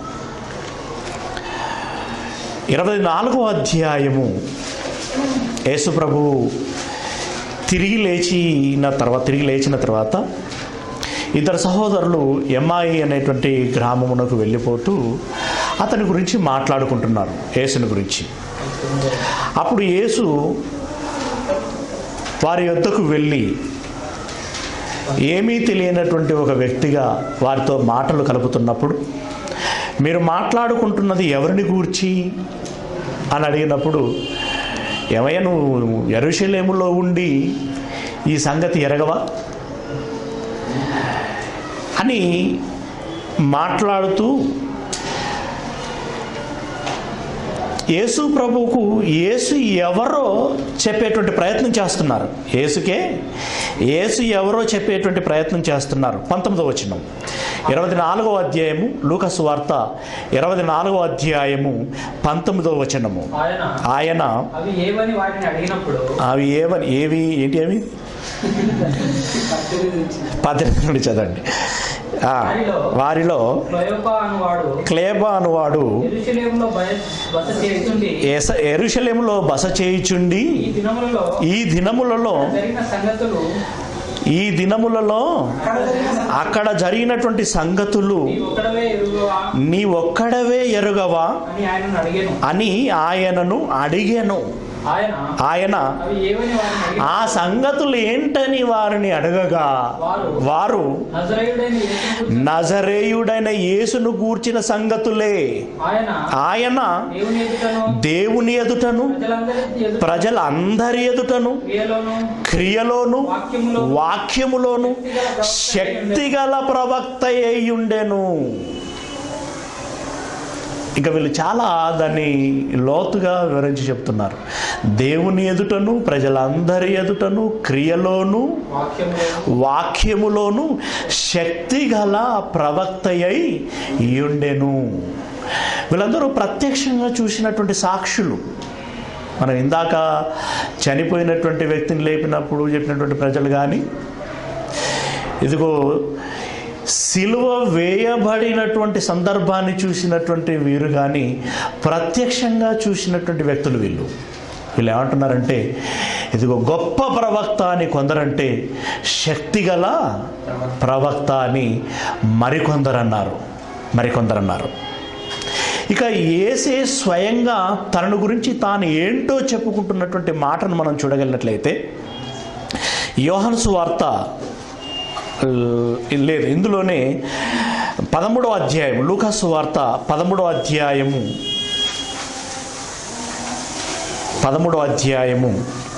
ఇరవై నాలుగో అధ్యాయము యేసు ప్రభువు తిరిగి లేచిన తర్వాత తిరిగి లేచిన తర్వాత ఇద్దరు సహోదరులు ఎంఐ అనేటువంటి గ్రామమునకు వెళ్ళిపోతూ అతని గురించి మాట్లాడుకుంటున్నారు యేసుని గురించి అప్పుడు యేసు వారి యొద్దకు వెళ్ళి ఏమీ తెలియనటువంటి ఒక వ్యక్తిగా వారితో మాటలు కలుపుతున్నప్పుడు మీరు మాట్లాడుకుంటున్నది ఎవరిని గూర్చి అని అడిగినప్పుడు ఏమయ్య నువ్వు ఎరుషలేములో ఉండి ఈ సంగతి ఎరగవా అని మాట్లాడుతూ యేసు ప్రభువుకు యేసు ఎవరో చెప్పేటువంటి ప్రయత్నం చేస్తున్నారు యేసుకే యేసు ఎవరో చెప్పేటువంటి ప్రయత్నం చేస్తున్నారు పంతొమ్మిదో వచనం ఇరవై నాలుగో అధ్యాయము లూకసు వార్త ఇరవై నాలుగో అధ్యాయము పంతొమ్మిదో వచనము ఆయన ఆయన అవి ఏవని వాటిని అడిగినప్పుడు అవి ఏవని ఏవి ఏంటి అవి పద్దెనిమిది నుండి చదవండి ఆ, వారిలో క్లయోపా అనువాడు క్లేబా అనువాడు ఎరుషలేములో బయ- బస చేస్తుండి ఎస- ఎరుషలేములో బస చేయుచుండి ఈ దినములలో ఈ దినములలో జరిగిన సంగతులు ఈ దినములలో అక్కడ జరిగినటువంటి సంగతులు నీ ఒక్కడవే ఎరుగువా నీ ఒక్కడవే ఎరుగవా అని ఆయనను అడిగాను అని ఆయనను అడిగాను ఆయన ఆయన అవి ఏవని వారిని అడిగి ఆ సంగతులు ఏంటని వారిని అడగగా వారు నజరేయుడైన యేసును నజరేయుడైన యేసును గూర్చిన సంగతులే ఆయన ఆయన దేవుని ఎదుటను దేవుని ఎదుటను ప్రజలందరి ఎదుట ప్రజలందరి ఎదుటను క్రియలోను క్రియలోను వాక్యములో వాక్యములోను శక్తిగల ప్రవక్త అయ్యుండెను ఇంకా వీళ్ళు చాలా దాన్ని లోతుగా వివరించి చెప్తున్నారు దేవుని ఎదుటను ప్రజలందరి ఎదుటను క్రియలోను వాక్యములో వాక్యములోను శక్తిగల ప్రవక్త అయి ఉండెను వీళ్ళందరూ ప్రత్యక్షంగా చూసినటువంటి సాక్షులు మనం ఇందాక చనిపోయినటువంటి వ్యక్తిని లేపినప్పుడు చెప్పినటువంటి ప్రజలు కానీ ఇదిగో సిలువ వేయబడినటువంటి సందర్భాన్ని చూసినటువంటి వీరు కానీ ప్రత్యక్షంగా చూసినటువంటి వ్యక్తులు వీళ్ళు వీళ్ళు ఏమంటున్నారంటే ఇదిగో గొప్ప ప్రవక్త అని కొందరంటే శక్తిగల ప్రవక్త అని మరికొందరు అన్నారు మరికొందరు అన్నారు ఇక ఏసే స్వయంగా తనను గురించి తాను ఏంటో చెప్పుకుంటున్నటువంటి మాటను మనం చూడగలిగినట్లయితే యోహాను సువార్త ఆ, లేదు ఇందులోనే పదమూడవ అధ్యాయం లూకాసు వార్త పదమూడవ అధ్యాయము పదమూడవ అధ్యాయము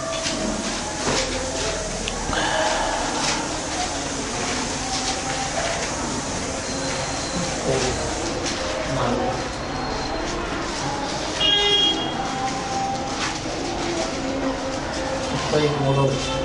ముప్పై మూడో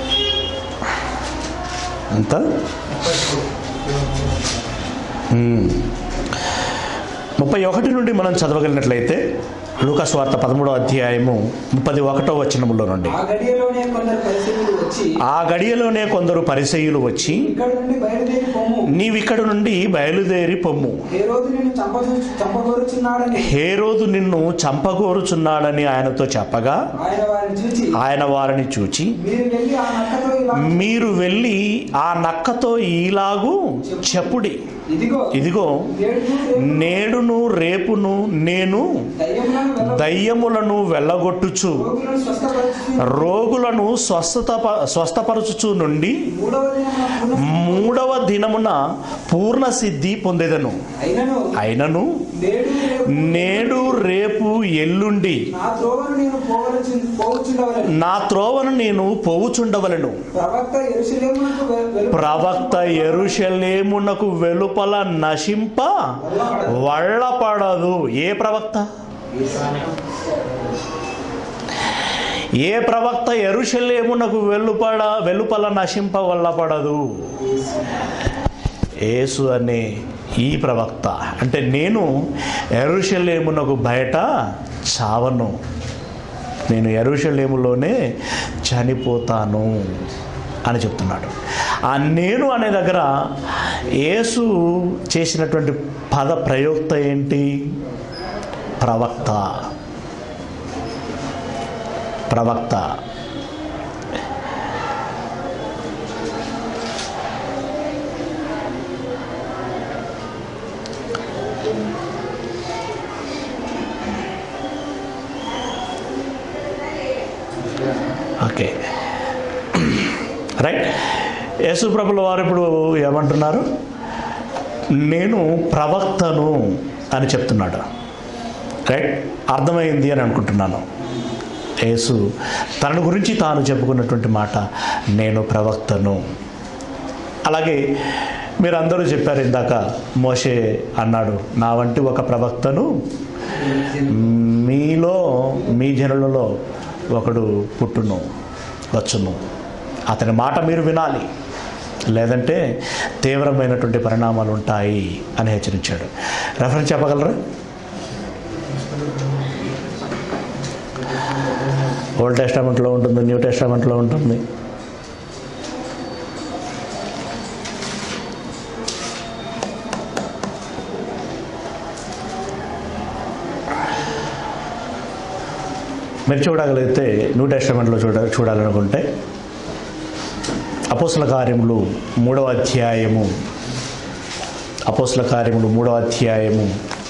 ఎంత ముప్పై మూడు మ్మ్. ముప్పై ఒకటి నుండి మనం చదవగలిగినట్లయితే లూకాస్ వార్త పదమూడవ అధ్యాయము ముప్పది ఒకటో వచనములో నుండి ఆ గడియలోనే కొందరు పరిస్థితులు వచ్చి ఆ గడియలోనే కొందరు పరిసయ్యులు వచ్చి ఇక్కడ నుండి బయలుదేరి పొమ్ము నీవిక్కడి నుండి బయలుదేరి పొమ్ము ఏ రోజు నిన్ను చంప చంపగోరుచున్నాడని హేరోదు నిన్ను చంపగోరుచున్నాడని ఆయనతో చెప్పగా ఆయన వారిని చూచి ఆయన వారిని చూచి మీరు వెళ్ళి ఆ నక్కతో ఇలా మీరు వెళ్ళి ఆ నక్కతో ఈలాగు చెప్పుడి ఇదిగో ఇదిగో నేడు నేడును రేపును నేను దయ్యములను వెళ్ళ దయ్యములను వెళ్ళగొట్టుచు రోగులను స్వస్థపరచు రోగులను స్వస్థత స్వస్థపరచుచు నుండి మూడవ దినమున పునః మూడవ దినమున పూర్ణ సిద్ధి పొందేదను అయినను అయినను నేడు రేపు నేడు రేపు ఎల్లుండి నా త్రోవను నేను పోవలసి పోవచ్చుండవలని నా త్రోవను నేను పోవుచుండవలను ప్రవక్త ఎరుసలేమునకు వె- వెలు- ప్రవక్త ఎరుషలేమునకు వెలుపల నశింప వళ్ళపడదు ఏ ప్రవక్త ఏ ప్రవక్త ఎరుషలేమునకు వెలుపడ వెలుపల నశింప వల్లపడదు యేసు అనే ఈ ప్రవక్త అంటే నేను ఎరుషలేమునకు బయట చావను నేను ఎరుషలేములోనే చనిపోతాను అని చెప్తున్నాడు ఆ నేను అనే దగ్గర యేసు చేసినటువంటి పద ప్రయోక్త ఏంటి ప్రవక్త ప్రవక్త ఓకే రైట్ యేసు ప్రభుల వారు ఇప్పుడు ఏమంటున్నారు నేను ప్రవక్తను అని చెప్తున్నాడు రైట్ అర్థమైంది అని అనుకుంటున్నాను యేసు తన గురించి తాను చెప్పుకున్నటువంటి మాట నేను ప్రవక్తను అలాగే మీరు అందరూ చెప్పారు ఇందాక మోషే అన్నాడు నా వంటి ఒక ప్రవక్తను మీలో మీ జనులలో ఒకడు పుట్టును వచ్చును అతని మాట మీరు వినాలి లేదంటే తీవ్రమైనటువంటి పరిణామాలు ఉంటాయి అని హెచ్చరించాడు రెఫరెన్స్ చెప్పగలరా ఓల్డ్ టెస్టామెంట్లో ఉంటుంది న్యూ టెస్టామెంట్లో ఉంటుంది మీరు చూడగలిగితే న్యూ టెస్టమెంట్లో చూడ చూడాలనుకుంటే అపోస్ల కార్యములు మూడవ అధ్యాయము అపోస్ల కార్యములు మూడవ అధ్యాయము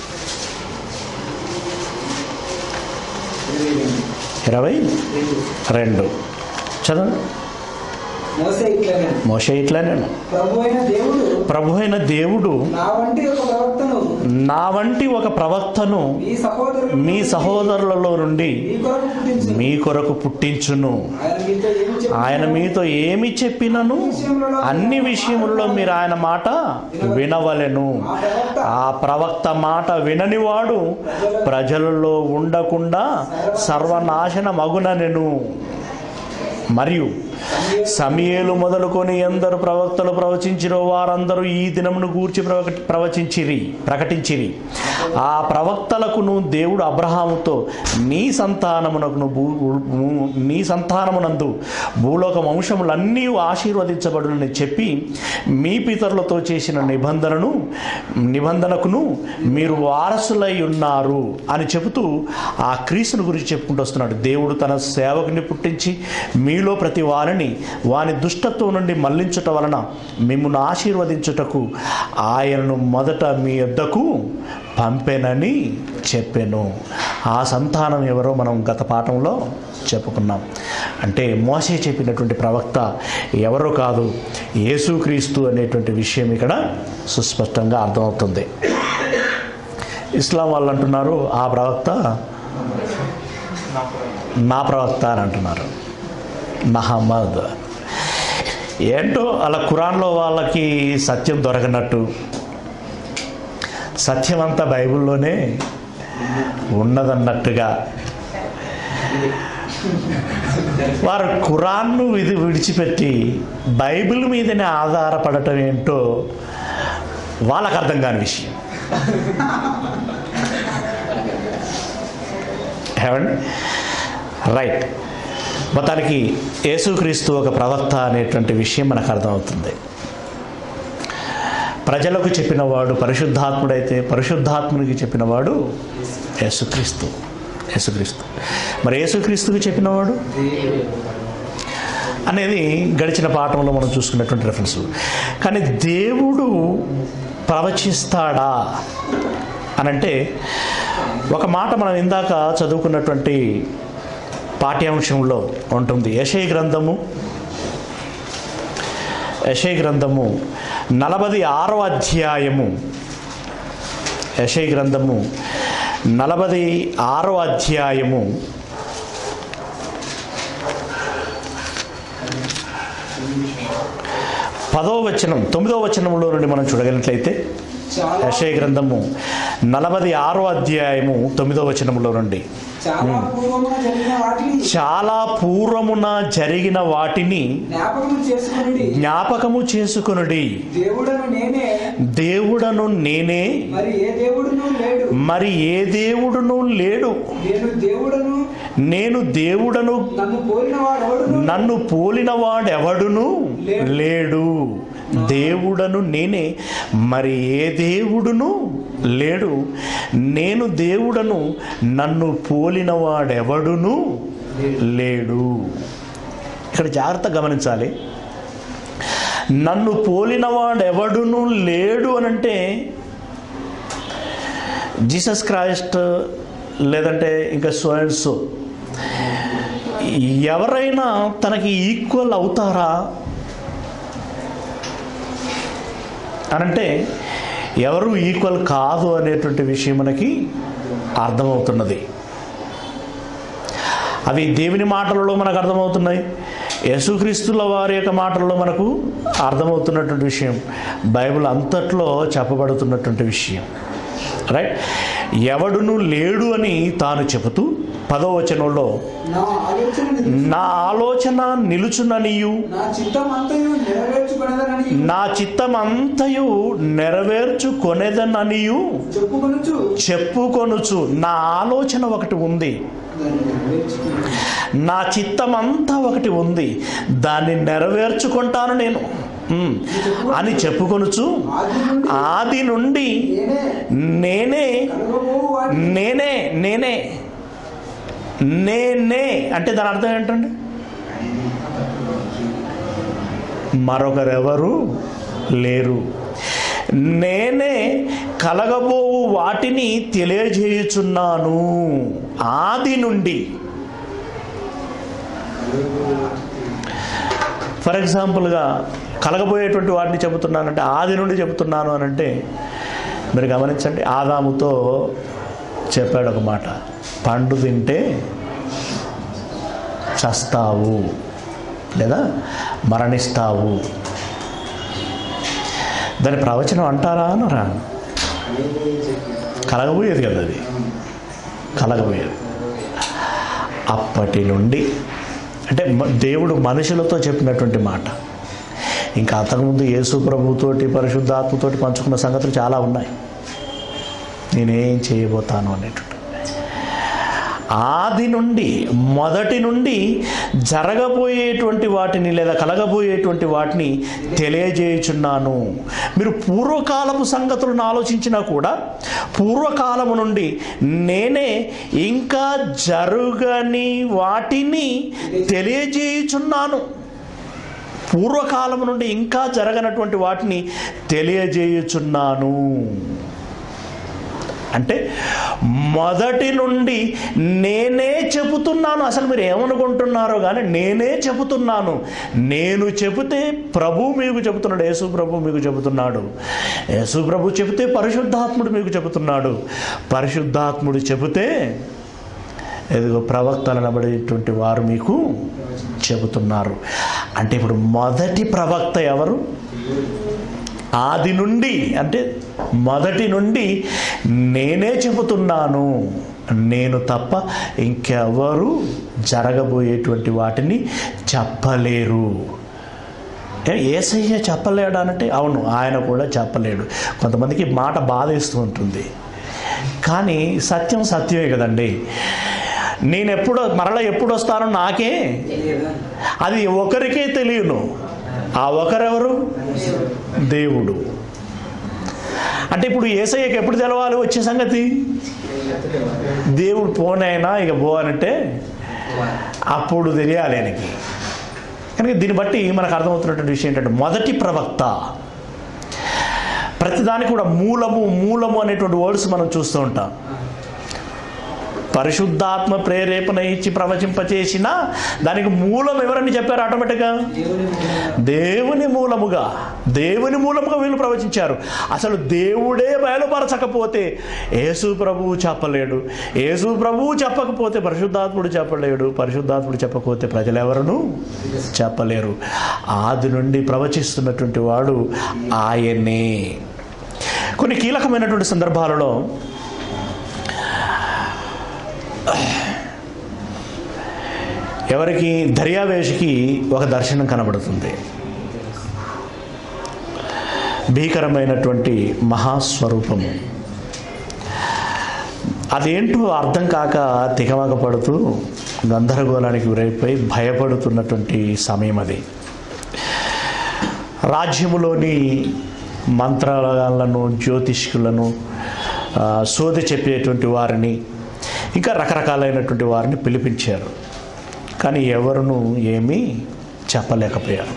ఇరవై రెండు చదవండి మోసే ఇట్లనే మోషే ఇట్లానే ప్రభు అయిన దేవుడు ప్రభు అయిన దేవుడు నా వంటి ఒక ప్రవక్తను నా వంటి ఒక ప్రవక్తను మీ సహోదరుడు మీ సహోదరులలో నుండి మీ కొరకు పుట్టించు మీ కొరకు పుట్టించును ఆయన మీతో ఏమి చెప్పినా ఆయన మీతో ఏమి చెప్పినను అన్ని విషయములలో మీరు ఆయన మాట వినవలెను ఆ ప్రవక్త ఆ ప్రవక్త మాట విననివాడు ప్రజలలో ఉండకుండా సర్వనాశన మగుననెను మరియు సమయేలు మొదలుకొని ఎందరు ప్రవక్తలు ప్రవచించిరో వారందరూ ఈ దినమును గూర్చి ప్రవక ప్రవచించిరి ప్రకటించిరి ఆ ప్రవక్తలకును దేవుడు అబ్రహాముతో నీ సంతానమునకును భూ భూ- నీ సంతానమునందు భూలోక వంశములన్నీ ఆశీర్వదించబడునని చెప్పి మీ పితరులతో చేసిన నిబంధనను నిబంధనకును మీరు వారసులై ఉన్నారు అని చెబుతూ ఆ క్రీస్తుని గురించి చెప్పుకుంటూ వస్తున్నాడు దేవుడు తన సేవకుని పుట్టించి మీలో ప్రతి వారిని వాని దుష్టత్వం నుండి మళ్లించుట వలన మిమ్మల్ని ఆశీర్వదించుటకు ఆయనను మొదట మీ యొద్దకు పంపెనని చెప్పాను ఆ సంతానం ఎవరో మనం గత పాఠంలో చెప్పుకున్నాం అంటే మోసే చెప్పినటువంటి ప్రవక్త ఎవరో కాదు యేసుక్రీస్తు అనేటువంటి విషయం ఇక్కడ సుస్పష్టంగా అర్థమవుతుంది ఇస్లాం వాళ్ళు అంటున్నారు ఆ ప్రవక్త నా ప్రవక్త అని అంటున్నారు మహమ్మద్ ఏంటో అలా ఖురాన్లో వాళ్ళకి సత్యం దొరకనట్టు సత్యం అంతా బైబిల్లోనే ఉన్నదన్నట్టుగా వారు ఖురాన్ను విధి విడిచిపెట్టి బైబిల్ మీదనే ఆధారపడటం ఏంటో వాళ్ళకు అర్థం కాని విషయం ఏమండి రైట్ మొత్తానికి యేసుక్రీస్తు ఒక ప్రవక్త అనేటువంటి విషయం మనకు అర్థమవుతుంది ప్రజలకు చెప్పినవాడు పరిశుద్ధాత్ముడైతే పరిశుద్ధాత్మునికి చెప్పినవాడు యేసుక్రీస్తు యేసుక్రీస్తు మరి యేసుక్రీస్తుకి చెప్పినవాడు అనేది గడిచిన పాఠంలో మనం చూసుకున్నటువంటి రెఫరెన్స్ కానీ దేవుడు ప్రవచిస్తాడా అనంటే ఒక మాట మనం ఇందాక చదువుకున్నటువంటి పాఠ్యాంశంలో ఉంటుంది యశయ గ్రంథము యశయ గ్రంథము నలభై ఆరో అధ్యాయము యశయ గ్రంథము నలభై ఆరో అధ్యాయము పదో వచనం తొమ్మిదో వచనంలో నుండి మనం చూడగలిగినట్లయితే చాలా యశయ గ్రంథము నలభై ఆరో అధ్యాయము తొమ్మిదో వచనంలో నుండి చాలా పూర్వమున జరిగిన వాటిని చాలా పూర్వమున జరిగిన వాటిని జ్ఞాపకం చేసుకుని జ్ఞాపకము చేసుకొనుడి దేవుడను నేనే దేవుడను నేనే మరి ఏ దేవుడును లేడు మరి ఏ దేవుడును లేడు నేను దేవుడను నేను దేవుడను నన్ను పోలిన వాడెవడును నన్ను పోలిన వాడెవడును లేడు దేవుడను నేనే మరి ఏ దేవుడును లేడు నేను దేవుడను నన్ను పోలిన వాడెవడును లేడు ఇక్కడ జాగ్రత్త గమనించాలి నన్ను పోలిన వాడెవడును లేడు అని అంటే జీసస్ క్రైస్ట్ లేదంటే ఇంకా సో అండ్ సో ఎవరైనా తనకి ఈక్వల్ అవుతారా అనంటే ఎవరు ఈక్వల్ కాదు అనేటువంటి విషయం మనకి అర్థమవుతున్నది అవి దేవుని మాటలలో మనకు అర్థమవుతున్నాయి యేసుక్రీస్తుల వారి యొక్క మాటల్లో మనకు అర్థమవుతున్నటువంటి విషయం బైబిల్ అంతట్లో చెప్పబడుతున్నటువంటి విషయం రైట్ ఎవడును లేడు అని తాను చెబుతూ పదో వచనంలో నా ఆలోచన నా ఆలోచన నిలుచుననియు నా చిత్తం అంతయు నెరవేర్చుకునేదనని నా చిత్తమంతయు నెరవేర్చుకొనేదననియు చెప్పుకొనుచు చెప్పుకొనుచు నా ఆలోచన ఒకటి ఉంది దాన్ని నెరవేర్చుకుని నా చిత్తమంతా ఒకటి ఉంది దాన్ని నెరవేర్చుకుంటాను నేను ఉమ్, అని చెప్పుకొనుచు ఆది నుండి ఆది నుండి నేనే నేనే కలుగబోవు వాటి నేనే నేనే నేనే అంటే దాని అర్థం ఏంటండి మరొకరెవరు లేరు నేనే కలగబోవు వాటిని తెలియజేయుచున్నాను ఆది నుండి ఫర్ ఎగ్జాంపుల్గా కలగబోయేటువంటి వాటిని చెబుతున్నానంటే ఆది నుండి చెబుతున్నాను అని అంటే మీరు గమనించండి ఆదాముతో చెప్పాడు ఒక మాట పండు తింటే చస్తావు లేదా మరణిస్తావు దాని ప్రవచనం అంటారా అనరా కలగబోయేది కదా అది కలగబోయేది అప్పటి నుండి అంటే మ- దేవుడు మనుషులతో చెప్పినటువంటి మాట ఇంకా అంతకుముందు యేసు ప్రభుతోటి పరిశుద్ధాత్మతోటి పంచుకున్న సంగతులు చాలా ఉన్నాయి నేనేం చేయబోతాను అనేటువంటి ఆది నుండి మొదటి నుండి జరగబోయేటువంటి వాటిని లేదా కలగబోయేటువంటి వాటిని తెలియజేయుచున్నాను మీరు పూర్వకాలపు సంగతులను ఆలోచించినా కూడా పూర్వకాలము నుండి నేనే ఇంకా జరుగని వాటిని తెలియజేయుచున్నాను పూర్వకాలము నుండి ఇంకా జరగనటువంటి వాటిని తెలియజేయుచున్నాను అంటే మొదటి నుండి నేనే చెబుతున్నాను అసలు మీరు ఏమనుకుంటున్నారో కానీ నేనే చెబుతున్నాను నేను చెబితే ప్రభు మీకు చెబుతున్నాడు యేసు ప్రభు మీకు చెబుతున్నాడు యేసు ప్రభు చెబితే పరిశుద్ధాత్ముడు మీకు చెబుతున్నాడు పరిశుద్ధాత్ముడు చెబితే ఎదుగో ప్రవక్తలు అనబడేటువంటి వారు మీకు చెబుతున్నారు అంటే ఇప్పుడు మొదటి ప్రవక్త ఎవరు ఆది నుండి అంటే మొదటి నుండి నేనే చెబుతున్నాను నేను తప్ప ఇంకెవరు జరగబోయేటువంటి వాటిని చెప్పలేరు ఏ ఏసయ్య చెప్పలేడా అంటే అవును ఆయన కూడా చెప్పలేడు కొంతమందికి మాట బాధేస్తూ ఉంటుంది కానీ సత్యం సత్యమే కదండి నేను ఎప్పుడు మరలా ఎప్పుడు వస్తానో నాకే అది ఒకరికే తెలియను ఆ ఒకరెవరు దేవుడు అంటే ఇప్పుడు ఏసయ్యకి ఎప్పుడు తెలవాలి వచ్చే సంగతి దేవుడు పోనైనా ఇక పో అనంటే అప్పుడు తెలియాలి ఆయనకి కనుక దీన్ని బట్టి మనకు అర్థమవుతున్నటువంటి విషయం ఏంటంటే మొదటి ప్రవక్త ప్రతిదానికి కూడా మూలము మూలము అనేటువంటి వర్డ్స్ మనం చూస్తూ ఉంటాం పరిశుద్ధాత్మ ప్రేరేపణ ఇచ్చి ప్రవచింపచేసిన దానికి మూలం ఎవరని చెప్పారు ఆటోమేటిక్గా దేవుని మూలముగా దేవుని మూలముగా వీళ్ళు ప్రవచించారు అసలు దేవుడే బయలుపరచకపోతే యేసు ప్రభువు చెప్పలేడు యేసు ప్రభువు చెప్పకపోతే పరిశుద్ధాత్ముడు చెప్పలేడు పరిశుద్ధాత్ముడు చెప్పకపోతే ప్రజలెవరను చెప్పలేరు ఆది నుండి ప్రవచిస్తున్నటువంటి వాడు ఆయనే కొన్ని కీలకమైనటువంటి సందర్భాలలో ఎవరికి దర్యావేషికి ఒక దర్శనం కనబడుతుంది భీకరమైనటువంటి మహాస్వరూపము అదేంటో అర్థం కాక తికమక పడుతూ గందరగోళానికి గురైపోయి భయపడుతున్నటువంటి సమయం అది రాజ్యములోని మంత్రాలను జ్యోతిష్కులను ఆ, సోది చెప్పేటువంటి వారిని ఇంకా రకరకాలైనటువంటి వారిని పిలిపించారు కానీ ఎవరును ఏమీ చెప్పలేకపోయారు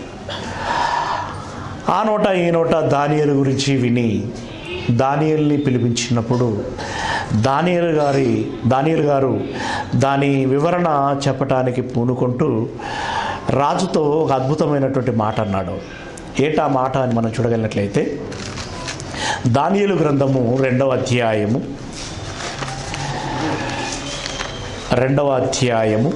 ఆ నోట ఈ నోట దానియలు గురించి విని దానియల్ని పిలిపించినప్పుడు దానియలు గారి దానియలు గారు దాని వివరణ చెప్పటానికి పూనుకుంటూ రాజుతో ఒక అద్భుతమైనటువంటి మాట అన్నాడు ఏటా మాట అని మనం చూడగలిగినట్లయితే దానియలు గ్రంథము రెండవ అధ్యాయము రెండవ అధ్యాయము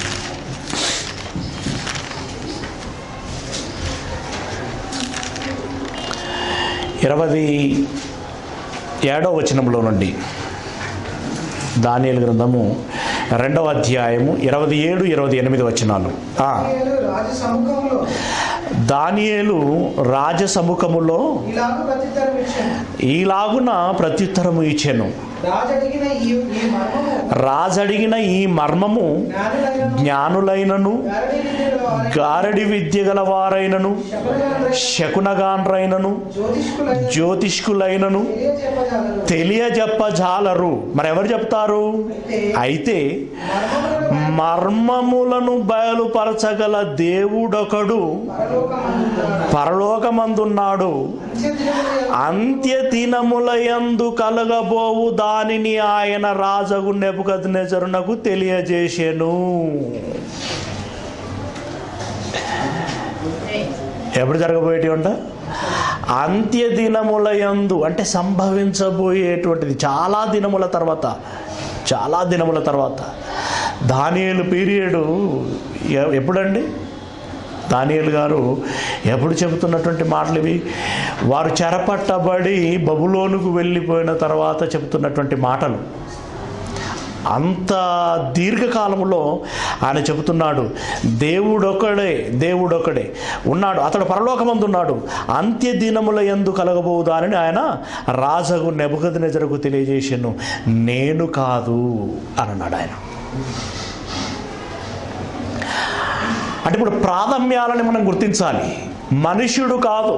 ఇరవై ఏడవ వచనంలో నుండి దానియలు గ్రంథము రెండవ అధ్యాయము ఇరవై ఏడు ఇరవై ఎనిమిది వచనాలు ఆ, రాజు సముఖంలో దానియేలు రాజసముఖములో ఇలాగ ప్రత్యుత్తరం ఇచ్చాను ఈలాగున ప్రత్యుత్తరము ఇచ్చెను రాజు అడిగిన ఈ ఈ మర్మము రాజడిగిన ఈ మర్మము జ్ఞానులైనను జ్ఞానులైనను గారడీ విద్యలో వారైన గారడి విద్య గలవారైనను శకునగాండ్రైన శకునగాండ్రైనను జ్యోతిష్కులైన జ్యోతిష్కులైనను తెలియజెప్పజాలరు. తెలియజెప్పజాలరు మరి ఎవరు చెప్తారు అయితే మర్మములను మర్మములను బయలుపరచగల దేవుడొకడు పరలోకమందున్నాడు. పరలోకమందున్నాడు అంత్యదినముల అంత్య దినములయందు కలగబోవు దానిని ఆయన రాజగు నెబుకద్నెజరునకు తెలియజేసెను ఎప్పుడు జరగబోయేటి అంట అంత్య దినములయందు అంటే సంభవించబోయేటువంటిది చాలా దినముల తర్వాత చాలా దినముల తర్వాత దానియేలు పీరియడు ఎ- ఎప్పుడండి దానియేలు గారు ఎప్పుడు చెబుతున్నటువంటి మాటలు ఇవి వారు చెరపట్టబడి బబులోనుకు వెళ్ళిపోయిన తర్వాత చెబుతున్నటువంటి మాటలు అంత దీర్ఘకాలంలో ఆయన చెబుతున్నాడు దేవుడొకడే దేవుడొకడే ఉన్నాడు అతడు పరలోకమందు ఉన్నాడు అంత్య దినముల ఎందు కలగబోదానని ఆయన రాజగు నెబుకద్నెజరకు తెలియజేసాను నేను కాదు అని అన్నాడు ఆయన అంటే ఇప్పుడు ప్రాథమ్యాలని మనం గుర్తించాలి మనుష్యుడు కాదు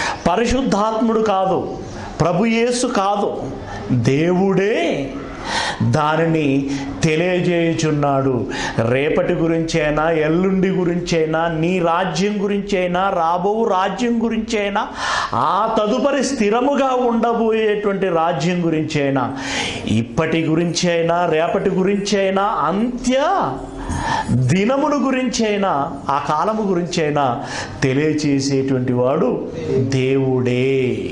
పరిశుద్ధాత్ముడు కాదు ప్రభు యేసు కాదు దేవుడే దానిని తెలియజేయుచున్నాడు రేపటి గురించైనా ఎల్లుండి గురించైనా నీ రాజ్యం గురించైనా రాబో రాజ్యం గురించైనా ఆ తదుపరి స్థిరముగా ఉండబోయేటువంటి రాజ్యం గురించైనా ఇప్పటి గురించైనా రేపటి గురించైనా అంత్య దినమును గురించైనా ఆ కాలము గురించైనా తెలియచేసేటువంటి వాడు దేవుడే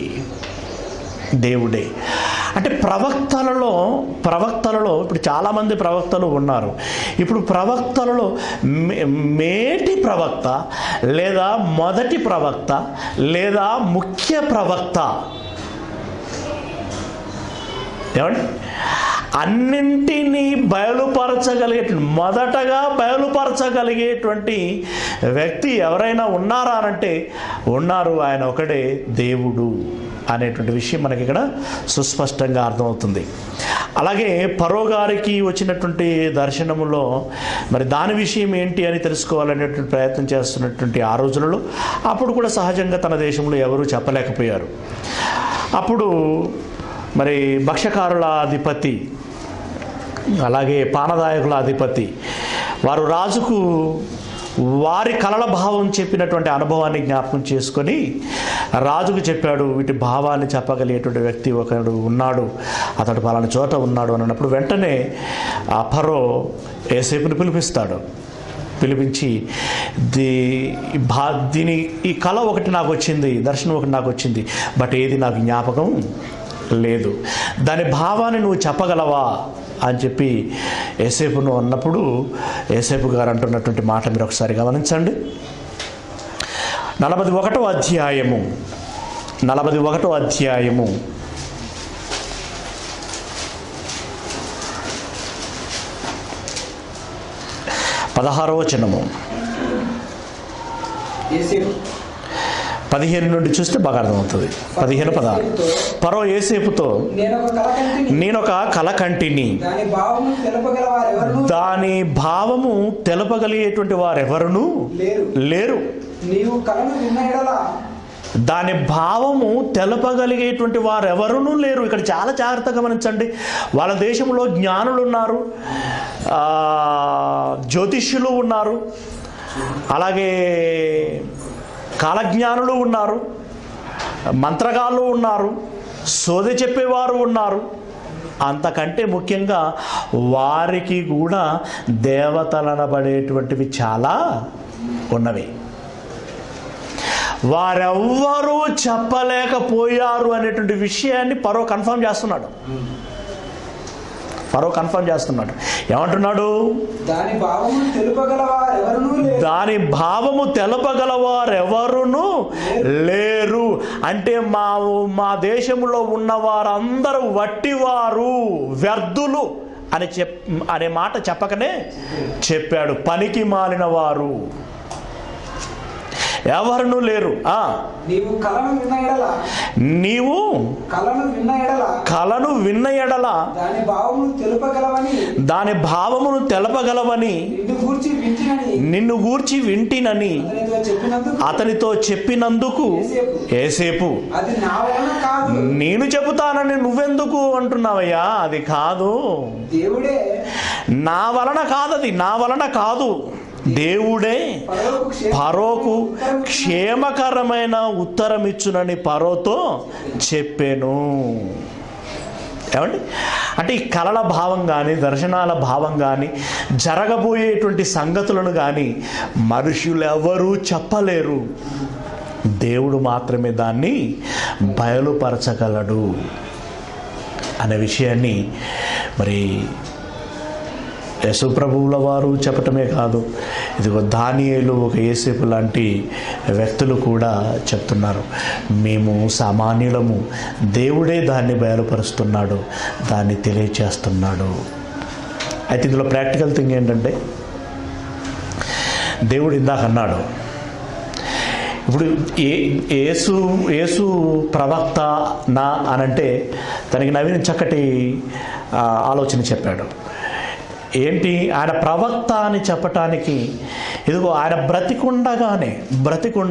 దేవుడే అంటే ప్రవక్తలలో ప్రవక్తలలో ఇప్పుడు చాలామంది ప్రవక్తలు ఉన్నారు ఇప్పుడు ప్రవక్తలలో మే- మేటి ప్రవక్త లేదా మొదటి ప్రవక్త లేదా ముఖ్య ప్రవక్త ఏమండి అన్నింటినీ బయలుపరచగలిగే మొదటగా బయలుపరచగలిగేటువంటి వ్యక్తి ఎవరైనా ఉన్నారా అనంటే ఉన్నారు ఆయన ఒకడే దేవుడు అనేటువంటి విషయం మనకి ఇక్కడ సుస్పష్టంగా అర్థమవుతుంది అలాగే పరో గారికి వచ్చినటువంటి దర్శనములో మరి దాని విషయం ఏంటి అని తెలుసుకోవాలనేటువంటి ప్రయత్నం చేస్తున్నటువంటి ఆ రోజులలో అప్పుడు కూడా సహజంగా తన దేశంలో ఎవరూ చెప్పలేకపోయారు అప్పుడు మరి భక్ష్యకారుల అధిపతి అలాగే పానదాయకుల అధిపతి వారు రాజుకు వారి కలల భావం చెప్పినటువంటి అనుభవాన్ని జ్ఞాపకం చేసుకొని రాజుకు చెప్పాడు వీటి భావాన్ని చెప్పగలిగేటువంటి వ్యక్తి ఒకడు ఉన్నాడు అతడు పలానా చోట ఉన్నాడు అని అన్నప్పుడు వెంటనే ఆ ఫరో ఏసేపుని పిలిపిస్తాడు పిలిపించి దీ భా దీని ఈ కళ ఒకటి నాకు వచ్చింది దర్శనం ఒకటి నాకు వచ్చింది బట్ ఏది నాకు జ్ఞాపకం లేదు దాని భావాన్ని నువ్వు చెప్పగలవా అని చెప్పి ఏసేపును అన్నప్పుడు ఏసేపు గారు అంటున్నటువంటి మాట మీరు ఒకసారి గమనించండి నలభై ఒకటో అధ్యాయము నలభై ఒకటో అధ్యాయము పదహారో వచనము ఏసేపు పదిహేను నుండి చూస్తే బాగా అర్థమవుతుంది పదిహేను పదహారు పరో ఏసేపుతో నేను ఒక కళ కంటిని నేను ఒక కల కంటిని దాని భావము తెలపగలవారెవరు దాని భావము తెలపగలిగేటువంటి వారెవరును లేరు లేరు నీవు కళను విన్న ఎడల దాని భావము తెలపగలిగేటువంటి వారెవరునూ లేరు ఇక్కడ చాలా జాగ్రత్తగా గమనించండి వాళ్ళ దేశంలో జ్ఞానులు ఉన్నారు ఆ, జ్యోతిష్యులు ఉన్నారు అలాగే కాలజ్ఞానులు ఉన్నారు మంత్రగాళ్ళు ఉన్నారు సోది చెప్పేవారు ఉన్నారు అంతకంటే ముఖ్యంగా వారికి కూడా దేవతలనబడేటువంటివి చాలా ఉన్నవి వారెవ్వరూ చెప్పలేకపోయారు అనేటువంటి విషయాన్ని పరో కన్ఫర్మ్ చేస్తున్నాడు పరో కన్ఫర్మ్ చేస్తున్నాడు ఏమంటున్నాడు దాని భావము తెలుపగలవారెవరునూ లేరు దాని భావము తెలపగలవారెవరును లేరు అంటే మా మా దేశంలో ఉన్న వారందరూ వట్టివారు వ్యర్థులు అని చెప్ అనే మాట చెప్పకనే చెప్పాడు పనికి మాలిన వారు ఎవరును లేరు ఆ నీవు కళను విన్న ఎడల నీవు కళను విన్న ఎడల కలను విన్న ఎడల దాని భావమును తెలుపగలవని దాని భావమును తెలపగలవని నిన్ను గూర్చి వింటినని నిన్ను గూర్చి వింటినని అతనితో చెప్పినందుకు అతనితో చెప్పినందుకు ఏసేపు అది నా వలన కాదు నేను చెబుతానని నువ్వెందుకు అంటున్నావయ్యా అది కాదు దేవుడే నా వలన కాదది నా వలన కాదు దేవుడే పరలోకు క్షేమ- పరోకు క్షేమకరమైన ఉత్తరం ఇచ్చునని పరోతో చెప్పాను ఏమండి అంటే ఈ కళల భావం కానీ దర్శనాల భావం కానీ జరగబోయేటువంటి సంగతులను కానీ మనుషులు ఎవరూ చెప్పలేరు దేవుడు మాత్రమే దాన్ని బయలుపరచగలడు అనే విషయాన్ని మరి యశుప్రభువుల వారు చెప్పటమే కాదు ఇదిగో దానియేలు ఒక ఏసేపు లాంటి వ్యక్తులు కూడా చెప్తున్నారు మేము సామాన్యులము దేవుడే దాన్ని బయలుపరుస్తున్నాడు దాన్ని తెలియచేస్తున్నాడు అయితే ఇందులో ప్రాక్టికల్ థింగ్ ఏంటంటే దేవుడు ఇందాక అన్నాడు ఇప్పుడు ఏ యేసు యేసు ప్రవక్త నా అనంటే తనకి నవీన్ చక్కటి ఆ, ఆలోచన చెప్పాడు ఏంటి ఆయన ప్రవక్త అని చెప్పటానికి ఇదిగో ఆయన బ్రతికుండగానే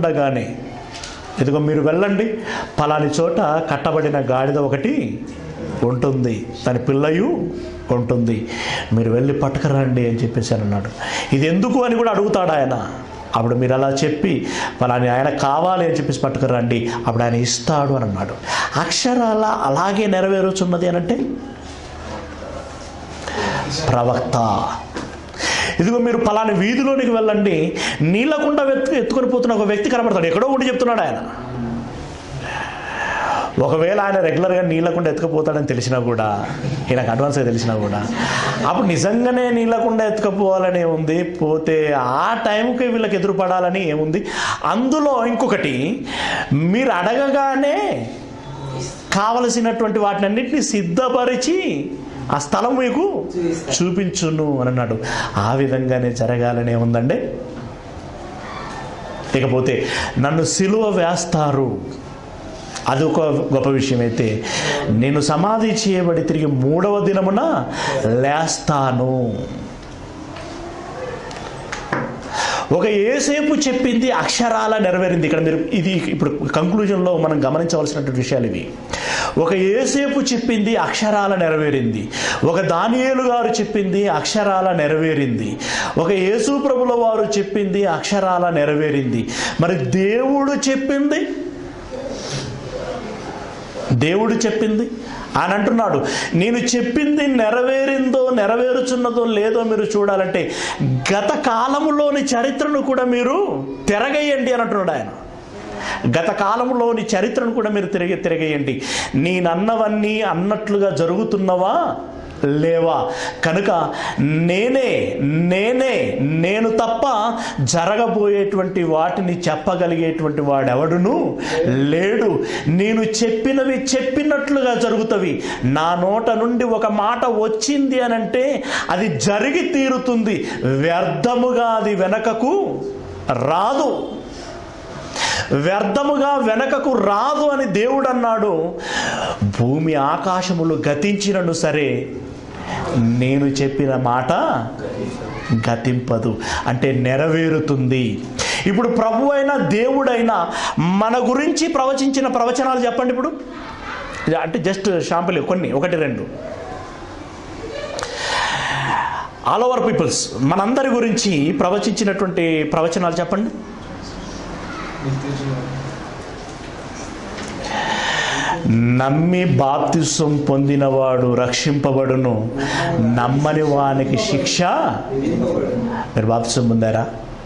బ్రతికుండగానే ఇదిగో మీరు వెళ్ళండి పలాని చోట కట్టబడిన గాడిద ఒకటి ఉంటుంది తన పిల్లయు ఉంటుంది మీరు వెళ్ళి పట్టుకురండి అని చెప్పేసి అని అన్నాడు ఇది ఎందుకు అని కూడా అడుగుతాడు ఆయన అప్పుడు మీరు అలా చెప్పి వాళ్ళని ఆయన కావాలి అని చెప్పేసి పట్టుకురండి అప్పుడు ఆయన ఇస్తాడు అని అన్నాడు అక్షరాల అలాగే నెరవేరుచున్నది అని అంటే ప్రవక్త ఇదిగో మీరు పలాని వీధిలోనికి వెళ్ళండి నీళ్ళకుండా వెతు ఎత్తుకొని పోతున్న ఒక వ్యక్తి కనబడతాడు ఎక్కడో ఉండి చెప్తున్నాడు ఆయన ఒకవేళ ఆయన రెగ్యులర్గా నీళ్ళకుండా ఎత్తుకపోతాడని తెలిసినా కూడా ఈయనకు అడ్వాన్స్గా తెలిసినా కూడా అప్పుడు నిజంగానే నీళ్ళకుండా ఎత్తుకపోవాలని ఉంది పోతే ఆ టైంకి వీళ్ళకి ఎదురుపడాలని ఏముంది అందులో ఇంకొకటి మీరు అడగగానే కావలసినటువంటి వాటిని అన్నింటినీ సిద్ధపరిచి ఆ స్థలం మీకు చూపించును అని అన్నాడు ఆ విధంగానే జరగాలని ఏముందండి ఇకపోతే నన్ను సిలువ వేస్తారు అది ఒక గొప్ప విషయం అయితే నేను సమాధి చేయబడి తిరిగి మూడవ దినమున లేస్తాను ఒక ఏసేపు చెప్పింది అక్షరాల నెరవేరింది ఇక్కడ మీరు ఇది ఇప్పుడు కంక్లూజన్లో మనం గమనించవలసినటువంటి విషయాలు ఇవి ఒక ఏసేపు చెప్పింది అక్షరాల నెరవేరింది ఒక దానియేలు గారు చెప్పింది అక్షరాల నెరవేరింది ఒక యేసు ప్రభుల వారు చెప్పింది అక్షరాల నెరవేరింది మరి దేవుడు చెప్పింది దేవుడు చెప్పింది ఆయన అంటున్నాడు నేను చెప్పింది నెరవేరిందో నెరవేరుచున్నదో లేదో మీరు చూడాలంటే గత కాలములోని చరిత్రను కూడా మీరు తిరగేయండి అని అంటున్నాడు ఆయన గత కాలంలోని చరిత్రను కూడా మీరు తిరిగి తిరగేయండి నేనన్నవన్నీ అన్నట్లుగా జరుగుతున్నవా లేవా కనుక నేనే నేనే నేను తప్ప జరగబోయేటువంటి వాటిని చెప్పగలిగేటువంటి వాడెవడును లేడు నేను చెప్పినవి చెప్పినట్లుగా జరుగుతవి నా నోట నుండి ఒక మాట వచ్చింది అని అంటే అది జరిగి తీరుతుంది వ్యర్థముగా అది వెనకకు రాదు వ్యర్థముగా వెనకకు రాదు అని దేవుడు అన్నాడు భూమి ఆకాశములు గతించినను సరే నేను చెప్పిన మాట గతింపదు అంటే నెరవేరుతుంది ఇప్పుడు ప్రభు అయిన దేవుడైనా మన గురించి ప్రవచించిన ప్రవచనాలు చెప్పండి ఇప్పుడు అంటే జస్ట్ షాంపుల్ కొన్ని ఒకటి రెండు ఆల్ ఓవర్ పీపుల్స్ మనందరి గురించి ప్రవచించినటువంటి ప్రవచనాలు చెప్పండి నమ్మి బాప్తిసం పొందినవాడు రక్షింపబడును నమ్మని వానికి శిక్ష మీరు బాప్తిసం పొందారా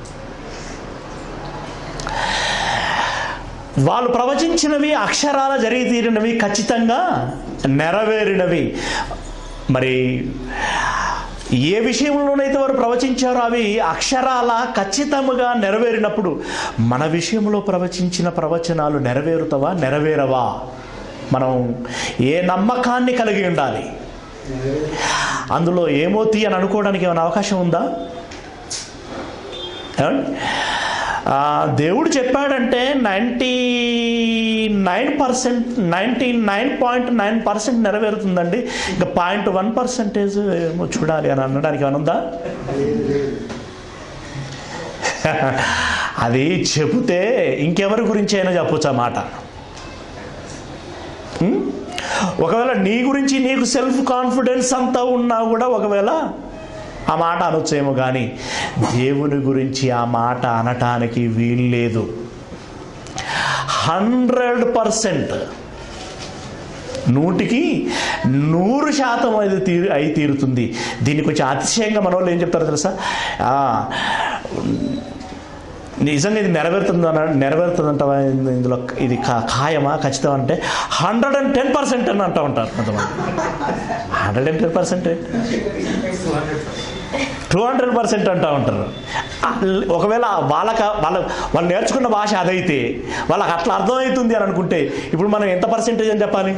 వాళ్ళు ప్రవచించినవి అక్షరాల జరిగి తీరినవి ఖచ్చితంగా నెరవేరినవి మరి ఏ విషయంలోనైతే వారు ప్రవచించారో అవి అక్షరాల ఖచ్చితముగా నెరవేరినప్పుడు మన విషయంలో ప్రవచించిన ప్రవచనాలు నెరవేరుతావా నెరవేరవా మనం ఏ నమ్మకాన్ని కలిగి ఉండాలి అందులో ఏమోతి అని అనుకోవడానికి ఏమైనా అవకాశం ఉందా ఏమండి? ఆ, దేవుడు చెప్పాడంటే ninety nine percent ninety nine point nine percent నెరవేరుతుందండి ఇంకా పాయింట్ వన్ పర్సెంటేజ్ ఏమో చూడాలి అని అనడానికి ఏమైనా ఉందా అది చెబితే ఇంకెవరి గురించి అయినా చెప్పొచ్చు ఆ మాట ఉం? ఒకవేళ నీ గురించి నీకు సెల్ఫ్ కాన్ఫిడెన్స్ అంతా ఉన్నా కూడా ఒకవేళ ఆ మాట అనొచ్చేమో కానీ దేవుని గురించి ఆ మాట అనటానికి వీల్లేదు హండ్రెడ్ పర్సెంట్ నూటికి నూరు శాతం అది తీరు అయి తీరుతుంది దీన్ని కొంచెం అతిశయంగా మన వాళ్ళు ఏం చెప్తారో తెలుసా ఆ, నిజంగా ఇది నెరవేరుతుందన్న నెరవేరుతుందంటావా ఇందు- ఇందులో ఇది ఖా- ఖాయమా ఖచ్చితం అంటే హండ్రెడ్ అండ్ టెన్ పర్సెంట్ అని అంటూ ఉంటారు కొంతమంది hundred and ten percent two hundred percent అంటూ ఉంటారు ఆ, ఒకవేళ వాళ్ళక వాళ్ళ వాళ్ళు నేర్చుకున్న భాష అదైతే వాళ్ళకి అట్లా అర్థమవుతుంది అని అనుకుంటే ఇప్పుడు మనం ఎంత పర్సెంటేజ్ అని చెప్పాలి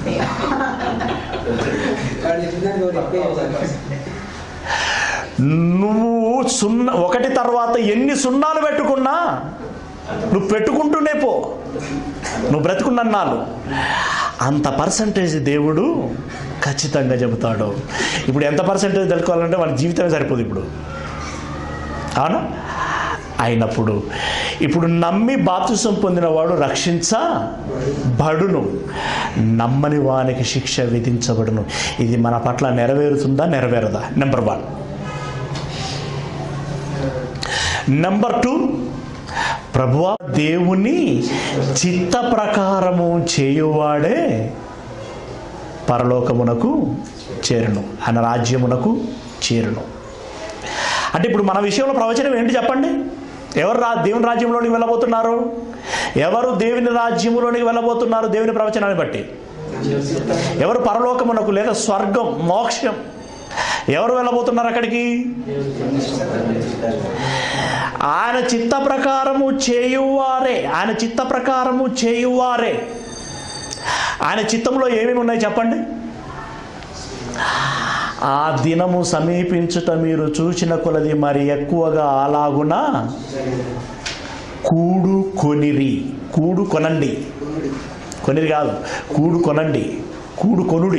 వాడు చెప్పినట్టు ఎవరు ఎక్కువ చెప్తారు. నువ్వు సున్నా ఒకటి తర్వాత ఎన్ని సున్నాలు పెట్టుకున్నా నువ్వు పెట్టుకుంటూనే పో నువ్వు బ్రతుకున్నన్నాళ్ళు అంత పర్సంటేజ్ దేవుడు ఖచ్చితంగా చెబుతాడు ఇప్పుడు ఎంత పర్సంటేజ్ తెలుసుకోవాలంటే వాడి జీవితమే సరిపోదు ఇప్పుడు అవునా అయినప్పుడు ఇప్పుడు నమ్మి బాప్తిసం పొందినవాడు రక్షించబడును నమ్మని వానికి శిక్ష విధించబడును ఇది మన పట్ల నెరవేరుతుందా నెరవేరదా నెంబర్ వన్ నెంబర్ టూ ప్రభువా దేవుని చిత్త ప్రకారము చేయువాడే పరలోకమునకు చేరును ఆయన రాజ్యమునకు చేరును అంటే ఇప్పుడు మన విషయంలో ప్రవచనం ఏంటి చెప్పండి ఎవరు రా దేవుని రాజ్యంలోనికి వెళ్ళబోతున్నారు ఎవరు దేవుని రాజ్యములోనికి వెళ్ళబోతున్నారు దేవుని ప్రవచనాన్ని బట్టి ఎవరు పరలోకమునకు లేదా స్వర్గం మోక్షం ఎవరు వెళ్ళబోతున్నారు అక్కడికి ఆయన చిత్త ప్రకారము చేయువారే ఆయన చిత్త ప్రకారము చేయువారే ఆయన చిత్తంలో ఏమేమి ఉన్నాయి చెప్పండి ఆ దినము సమీపించుట మీరు చూసిన కొలది మరి ఎక్కువగా అలాగున కూడు కొనిరి కూడు కొనండి కొనిరి కాదు కూడు కొనండి కూడు కొనుడి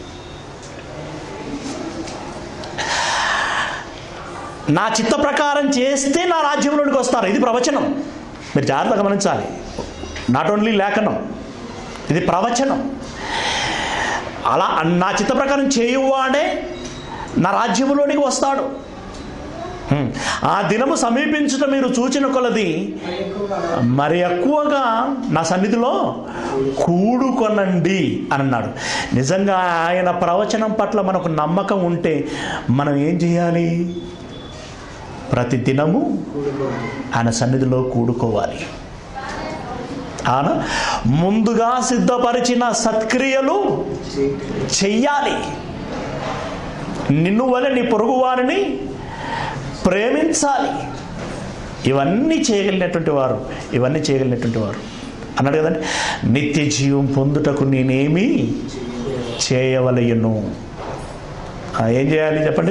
నా చిత్త ప్రకారం చేస్తే నా రాజ్యంలోనికి వస్తారు ఇది ప్రవచనం మీరు జాగ్రత్తగా గమనించాలి నాట్ ఓన్లీ లేఖనం ఇది ప్రవచనం అలా నా చిత్త ప్రకారం చేయువాడే నా రాజ్యంలోనికి వస్తాడు హ్మ్. ఆ దినము సమీపించుట మీరు చూచిన కొలది మరి ఎక్కువగా నా సన్నిధిలో కూడుకొనండి అని అన్నాడు నిజంగా ఆయన ప్రవచనం పట్ల మనకు నమ్మకం ఉంటే మనం ఏం చేయాలి ప్రతి దినము ఆయన సన్నిధిలో కూడుకోవాలి ఆయన ముందుగా సిద్ధపరిచిన సత్క్రియలు చెయ్యాలి నిన్ను వలె నీ పొరుగు వారిని ప్రేమించాలి ఇవన్నీ చేయగలిగినటువంటి వారు ఇవన్నీ చేయగలిగినటువంటి వారు అన్నాడు కదండి నిత్య జీవం పొందుటకు నేనేమి చేయవలయను ఆ, ఏం చేయాలి చెప్పండి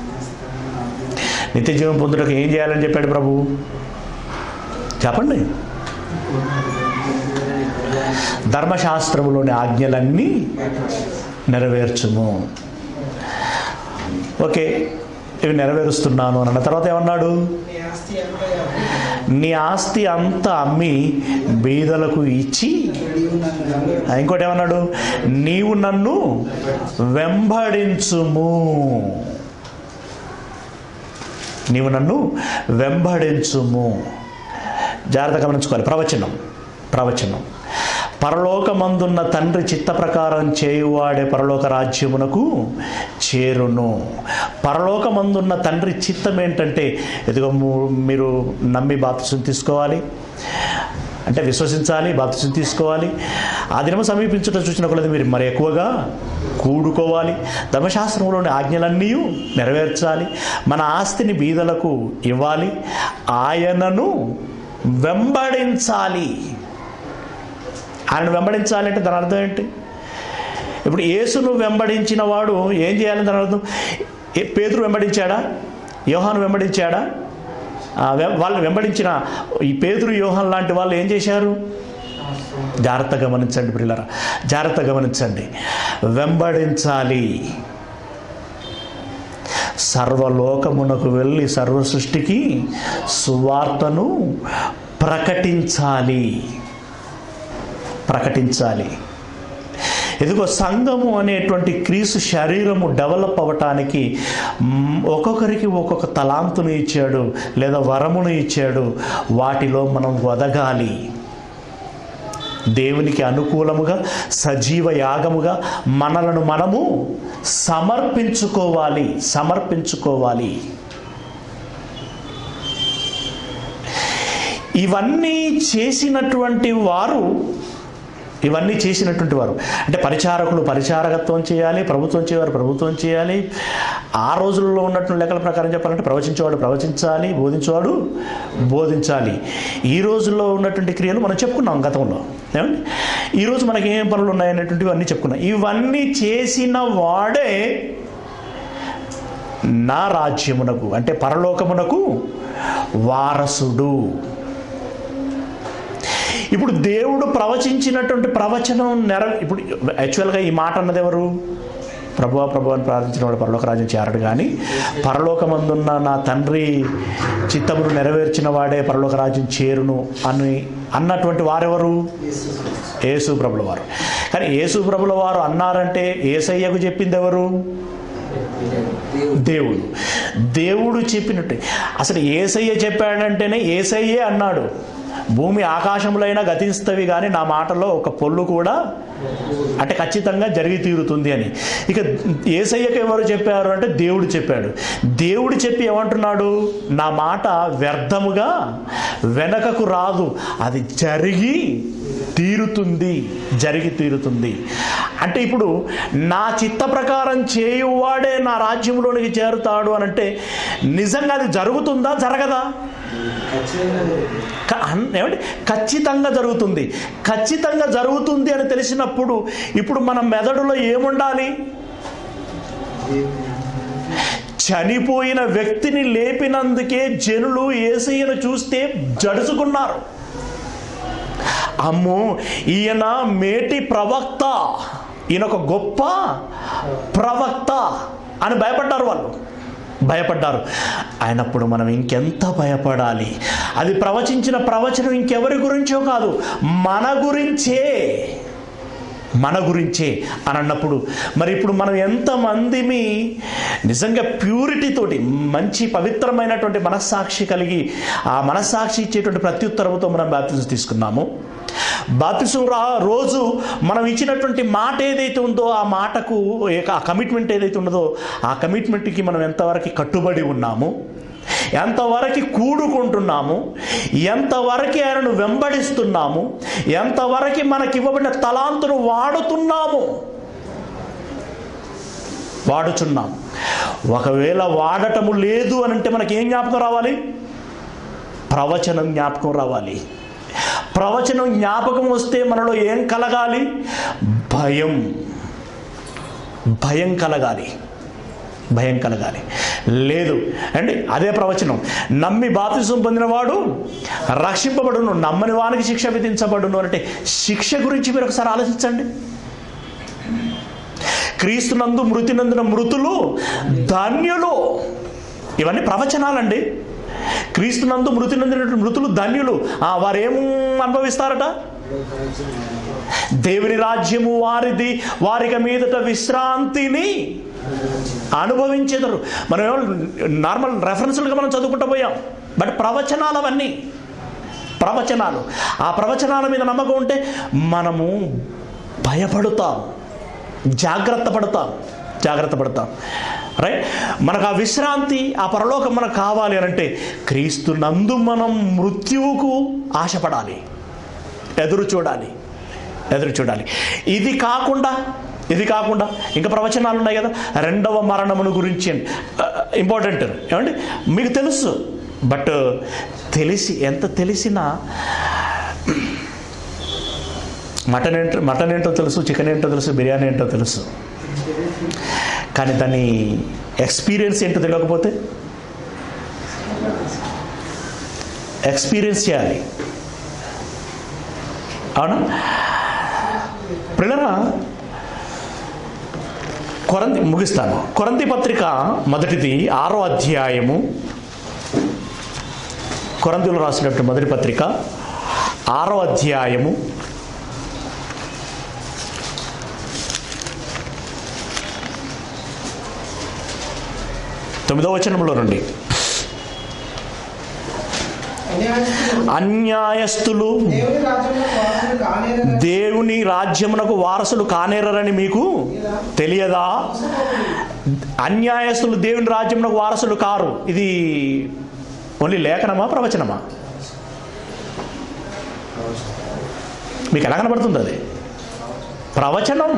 నిత్య జీవం పొందుటకు ఏం చేయాలని చెప్పాడు ప్రభు చెప్పండి ధర్మశాస్త్రములోని ఆజ్ఞలన్నీ నెరవేర్చుము ఓకే ఇవి నెరవేరుస్తున్నాను అని అన్న తర్వాత ఏమన్నాడు నీ ఆస్తి అంతా నీ ఆస్తి అంతా అమ్మి బీదలకు ఇచ్చి నీవు నన్ను నమ్ము. ఆ, ఇంకోటి ఏమన్నాడు నీవు నన్ను వెంబడించుము నీవు నన్ను వెంబడించుము జాగ్రత్త గమనించుకోవాలి ప్రవచనం ప్రవచనం పరలోకమందున్న తండ్రి చిత్త ప్రకారం చేయువాడే పరలోక రాజ్యమునకు చేరును పరలోకమందున్న తండ్రి చిత్తం ఏంటంటే ఎదుగో ము- మీరు నమ్మి బాప్తిసం తీసుకోవాలి అంటే విశ్వసించాలి బాప్తిసం తీసుకోవాలి ఆ దినము సమీపించుట చూసిన కొలది మీరు మరి ఎక్కువగా కూడుకోవాలి ధర్మశాస్త్రంలోని ఆజ్ఞలన్నీ నెరవేర్చాలి మన ఆస్తిని బీదలకు ఇవ్వాలి ఆయనను వెంబడించాలి ఆయన వెంబడించాలి అంటే దాని అర్థం ఏంటి ఇప్పుడు యేసును వెంబడించిన వాడు ఏం చేయాలని దాని అర్థం ఏ- పేతురు వెంబడించాడా యోహాను వెంబడించాడా ఆ, వె- వాళ్ళు వెంబడించిన ఈ పేతురు యోహాన్ లాంటి వాళ్ళు ఏం చేశారు జాగ్రత్త గమనించండి పిల్లరా జాగ్రత్త గమనించండి వెంబడించాలి సర్వలోకమునకు వెళ్ళి సర్వ సృష్టికి సువార్తను ప్రకటించాలి ప్రకటించాలి ఇదిగో సంఘము అనేటువంటి క్రీస్తు శరీరము డెవలప్ అవ్వటానికి మ్, ఒక్కొక్కరికి ఒక్కొక్క తలాంతును ఇచ్చాడు లేదా వరమును ఇచ్చాడు వాటిలో మనం వదగాలి దేవునికి అనుకూలముగా సజీవ యాగముగా మనలను మనము సమర్పించుకోవాలి సమర్పించుకోవాలి ఇవన్నీ చేసినటువంటి వారు ఇవన్నీ చేసినటువంటి వారు అంటే పరిచారకులు పరిచారకత్వం చేయాలి ప్రభుత్వం చేయవారు ప్రభుత్వం చేయాలి ఆ రోజుల్లో ఉన్నటువంటి లెక్కల ప్రకారం చెప్పాలంటే ప్రవచించేవాడు ప్రవచించాలి బోధించేవాడు బోధించాలి ఈ రోజుల్లో ఉన్నటువంటి క్రియలు మనం చెప్పుకున్నాం గతంలో ఏమండి ఈరోజు మనకి ఏం పనులు ఉన్నాయనేటువంటివి అన్నీ చెప్పుకున్నాం ఇవన్నీ చేసిన వాడే నా రాజ్యమునకు అంటే పరలోకమునకు వారసుడు ఇప్పుడు దేవుడు ప్రవచించినటువంటి ప్రవచనం నెర ఇప్పుడు యాక్చువల్గా ఈ మాట అన్నది ఎవరు ప్రభువా ప్రభు అని ప్రార్థించిన వాడు పరలోక రాజ్యం చేరడు కానీ పరలోకమందున్న నా తండ్రి చిత్తమును నెరవేర్చిన వాడే పరలోక రాజ్యం చేరును అని అన్నటువంటి వారెవరు యేసు ప్రభుల వారు కానీ యేసు ప్రభుల వారు అన్నారంటే ఏసయ్యకు చెప్పింది ఎవరు దేవుడు దేవుడు చెప్పినట్టు అసలు ఏసయ్య చెప్పాడంటేనే ఏసయ్యే అన్నాడు భూమి ఆకాశములైనా గతిస్తవి కానీ నా మాటలో ఒక పొల్లు కూడా అంటే ఖచ్చితంగా జరిగి తీరుతుంది అని ఇక ఏసయ్యకు ఎవరు చెప్పారు అంటే దేవుడు చెప్పాడు దేవుడు చెప్పి ఏమంటున్నాడు నా మాట వ్యర్థముగా వెనకకు రాదు అది జరిగి తీరుతుంది జరిగి తీరుతుంది అంటే ఇప్పుడు నా చిత్త ప్రకారం చేయువాడే నా రాజ్యంలోనికి చేరుతాడు అని అంటే నిజంగా అది జరుగుతుందా జరగదా క- అన్- ఏమంటే ఖచ్చితంగా జరుగుతుంది ఖచ్చితంగా జరుగుతుంది అని తెలిసినప్పుడు ఇప్పుడు మన మెదడులో ఏముండాలి చనిపోయిన వ్యక్తిని లేపినందుకే జనులు ఏసయ్యను చూస్తే జడుచుకున్నారు అమ్మో ఈయన మేటి ప్రవక్త ఈయన ఒక గొప్ప ప్రవక్త అని భయపడ్డారు వాళ్ళు భయపడ్డారు అయినప్పుడు మనం ఇంకెంత భయపడాలి అది ప్రవచించిన ప్రవచనం ఇంకెవరి గురించో కాదు మన గురించే మన గురించే అని అన్నప్పుడు మరి ఇప్పుడు మనం ఎంతమందిమి నిజంగా ప్యూరిటీ తోటి మంచి పవిత్రమైనటువంటి మనస్సాక్షి కలిగి ఆ మనస్సాక్షి ఇచ్చేటువంటి ప్రత్యుత్తరముతో మనం బాప్తిజం తీసుకున్నాము బాప్తిజం రా రోజు మనం ఇచ్చినటువంటి మాట ఏదైతే ఉందో ఆ మాటకు ఏక- ఆ కమిట్మెంట్ ఏదైతే ఉన్నదో ఆ కమిట్మెంట్కి మనం ఎంతవరకు కట్టుబడి ఉన్నాము ఎంతవరకు కూడుకుంటున్నాము ఎంతవరకు ఆయనను వెంబడిస్తున్నాము ఎంతవరకు మనకి ఇవ్వబడిన తలాంతును వాడుతున్నాము వాడుచున్నాం ఒకవేళ వాడటము లేదు అని అంటే మనకి ఏం జ్ఞాపకం రావాలి ప్రవచనం జ్ఞాపకం రావాలి ప్రవచనం జ్ఞాపకం వస్తే మనలో ఏం కలగాలి భయం భయం కలగాలి భయం కలగాలి లేదు అండి అదే ప్రవచనం నమ్మి బాప్తిసం పొందినవాడు రక్షింపబడును నమ్మని వానికి శిక్ష విధించబడును అంటే శిక్ష గురించి మీరు ఒకసారి ఆలోచించండి క్రీస్తునందు మృతినందున మృతులు ధన్యులు ఇవన్నీ ప్రవచనాలండి క్రీస్తునందు మృతి నందిన మృతులు ధన్యులు ఆ, వారు ఏం అనుభవిస్తారట దేవుని రాజ్యము వారిది వారిక మీదట విశ్రాంతిని అనుభవించేదరు మనం ఏమో నార్మల్ రెఫరెన్స్లుగా మనం చదువుకుంటూ పోయాం బట్ ప్రవచనాలు అవన్నీ ప్రవచనాలు ఆ ప్రవచనాల మీద నమ్మకం ఉంటే మనము భయపడుతాం జాగ్రత్త పడతాం జాగ్రత్త పడతాం రైట్ మనకు ఆ విశ్రాంతి ఆ పరలోకం మనకు కావాలి అని అంటే క్రీస్తు నందు మనం మృత్యువుకు ఆశపడాలి ఎదురు చూడాలి ఎదురు చూడాలి ఇది కాకుండా ఇది కాకుండా ఇంకా ప్రవచనాలు ఉన్నాయి కదా రెండవ మరణమును గురించి ఇంపార్టెంట్ ఏమండి మీకు తెలుసు బట్ తెలిసి ఎంత తెలిసినా మటన్ ఏంటో మటన్ ఏంటో తెలుసు చికెన్ ఏంటో తెలుసు బిర్యానీ ఏంటో తెలుసు కానీ దాని ఎక్స్పీరియన్స్ ఏంటో తెలియకపోతే ఎక్స్పీరియన్స్ చేయాలి అవునా పిల్లరా కొరంతి ముగిస్తాను కొరంతి పత్రిక మొదటిది ఆరో అధ్యాయము కొరంతిలో రాసినటువంటి మొదటి పత్రిక ఆరో అధ్యాయము తొమ్మిదో వచనంలో నుండి అన్యాయస్తులు దేవుని రాజ్యంలో వారసులు కానేరని దేవుని రాజ్యమునకు వారసులు కానేరని మీకు తెలియదా అన్యాయస్తులు దేవుని రాజ్యమునకు వారసులు కారు ఇది ఓన్లీ లేఖనమా ప్రవచనమా మీకు ఎలా కనబడుతుంది అది ప్రవచనం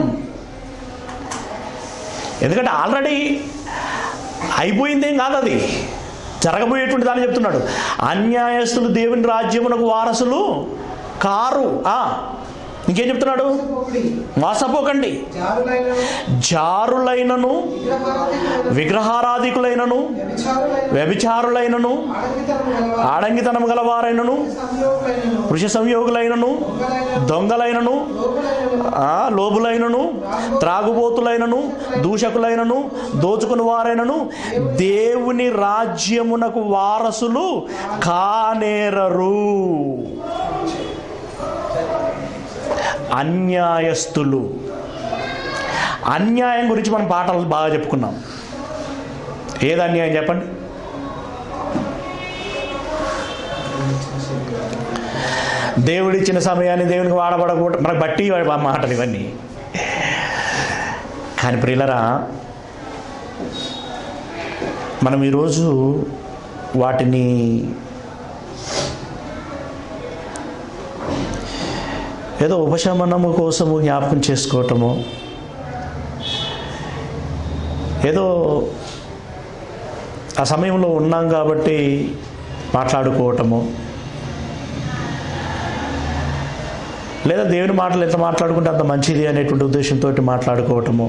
ఎందుకంటే ఆల్రెడీ అయిపోయిందేం కాదు అది జరగబోయేటువంటి దాన్ని చెప్తున్నాడు అన్యాయస్తులు దేవుని రాజ్యమునకు వారసులు కారు ఆ, ఇంకేం చెప్తున్నాడు పోకుడి మోసపోకండి జారులైనను జారులైనను విగ్రహారాధికులైనను విగ్రహారాధికులైనను వ్యభిచారులైనను వ్యభిచారులైనను ఆడంగితనము గలవారు ఆడంగితనం గలవారైనను సంయోగులైనను వృష సంయోగులైనను దొంగలైనను లోపులైనను ఆ, లోబులైనను త్రాగుబోతులైనను దూషకులైనను దోచుకుని వారైనను దేవుని రాజ్యమునకు వారసులు కానేరరు అన్యాయస్తులు అన్యాయం గురించి మనం పాటలు బాగా చెప్పుకున్నాం ఏది అన్యాయం చెప్పండి దేవుడిచ్చిన సమయాన్ని దేవునికి వాడబడకూడదు మనకు బట్టి వా- మాటలు ఇవన్నీ కానీ ప్రియులరా మనం ఈరోజు వాటిని ఏదో ఉపశమనము కోసము జ్ఞాపకం చేసుకోవటము ఏదో ఆ సమయంలో ఉన్నాం కాబట్టి మాట్లాడుకోవటము లేదా దేవుని మాటలు ఎంత మాట్లాడుకుంటే అంత మంచిది అనేటువంటి ఉద్దేశంతో మాట్లాడుకోవటము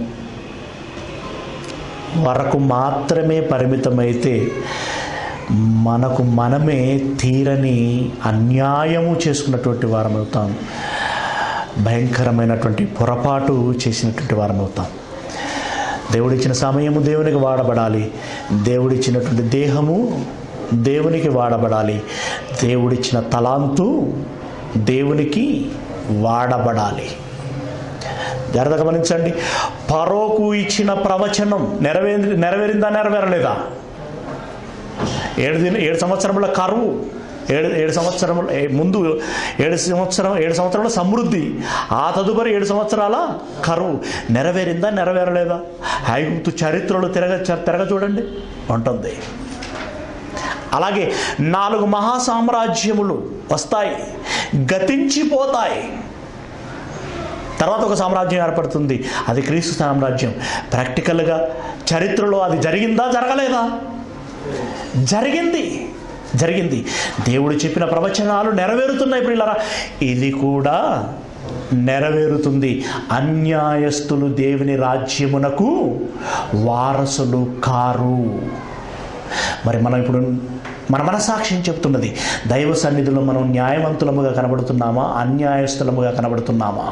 వరకు మాత్రమే పరిమితమైతే మనకు మనమే తీరని అన్యాయము చేసుకున్నటువంటి వారం అవుతాం భయంకరమైనటువంటి పొరపాటు చేసినటువంటి వారం అవుతాం దేవుడిచ్చిన సమయము దేవునికి వాడబడాలి దేవుడిచ్చినటువంటి దేహము దేవునికి వాడబడాలి దేవుడిచ్చిన తలాంతు దేవునికి వాడబడాలి జాగ్రత్త గమనించండి పరోకు ఇచ్చిన ప్రవచనం నెరవేరి నెరవేరిందా నెరవేరలేదా ఏడు దిన ఏడు సంవత్సరముల కరువు ఏడు ఏడు సంవత్సరముల ఏ- ముందు ఏడు సంవత్సరం ఏడు సంవత్సరాల సమృద్ధి ఆ తదుపరి ఏడు సంవత్సరాల కరువు నెరవేరిందా నెరవేరలేదా ఐగుప్తు చరిత్రలు తిరగ తిరగ చూడండి ఉంటుంది అలాగే నాలుగు మహాసామ్రాజ్యములు వస్తాయి గతించిపోతాయి తర్వాత ఒక సామ్రాజ్యం ఏర్పడుతుంది అది క్రీస్తు సామ్రాజ్యం ప్రాక్టికల్గా చరిత్రలో అది జరిగిందా జరగలేదా జరిగింది జరిగింది దేవుడు చెప్పిన ప్రవచనాలు నెరవేరుతున్నాయి పిల్లరా ఇది కూడా నెరవేరుతుంది అన్యాయస్తులు దేవుని రాజ్యమునకు వారసులు కారు మరి మనం ఇప్పుడు మన మనసాక్ష్యం చెప్తున్నది దైవ సన్నిధిలో మనం న్యాయవంతులముగా కనబడుతున్నామా అన్యాయస్తులముగా కనబడుతున్నామా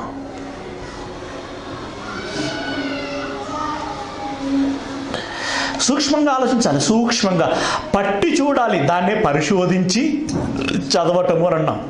సూక్ష్మంగా ఆలోచించాలి సూక్ష్మంగా పట్టి చూడాలి దాన్నే పరిశోధించి చదవటము అని అన్నాం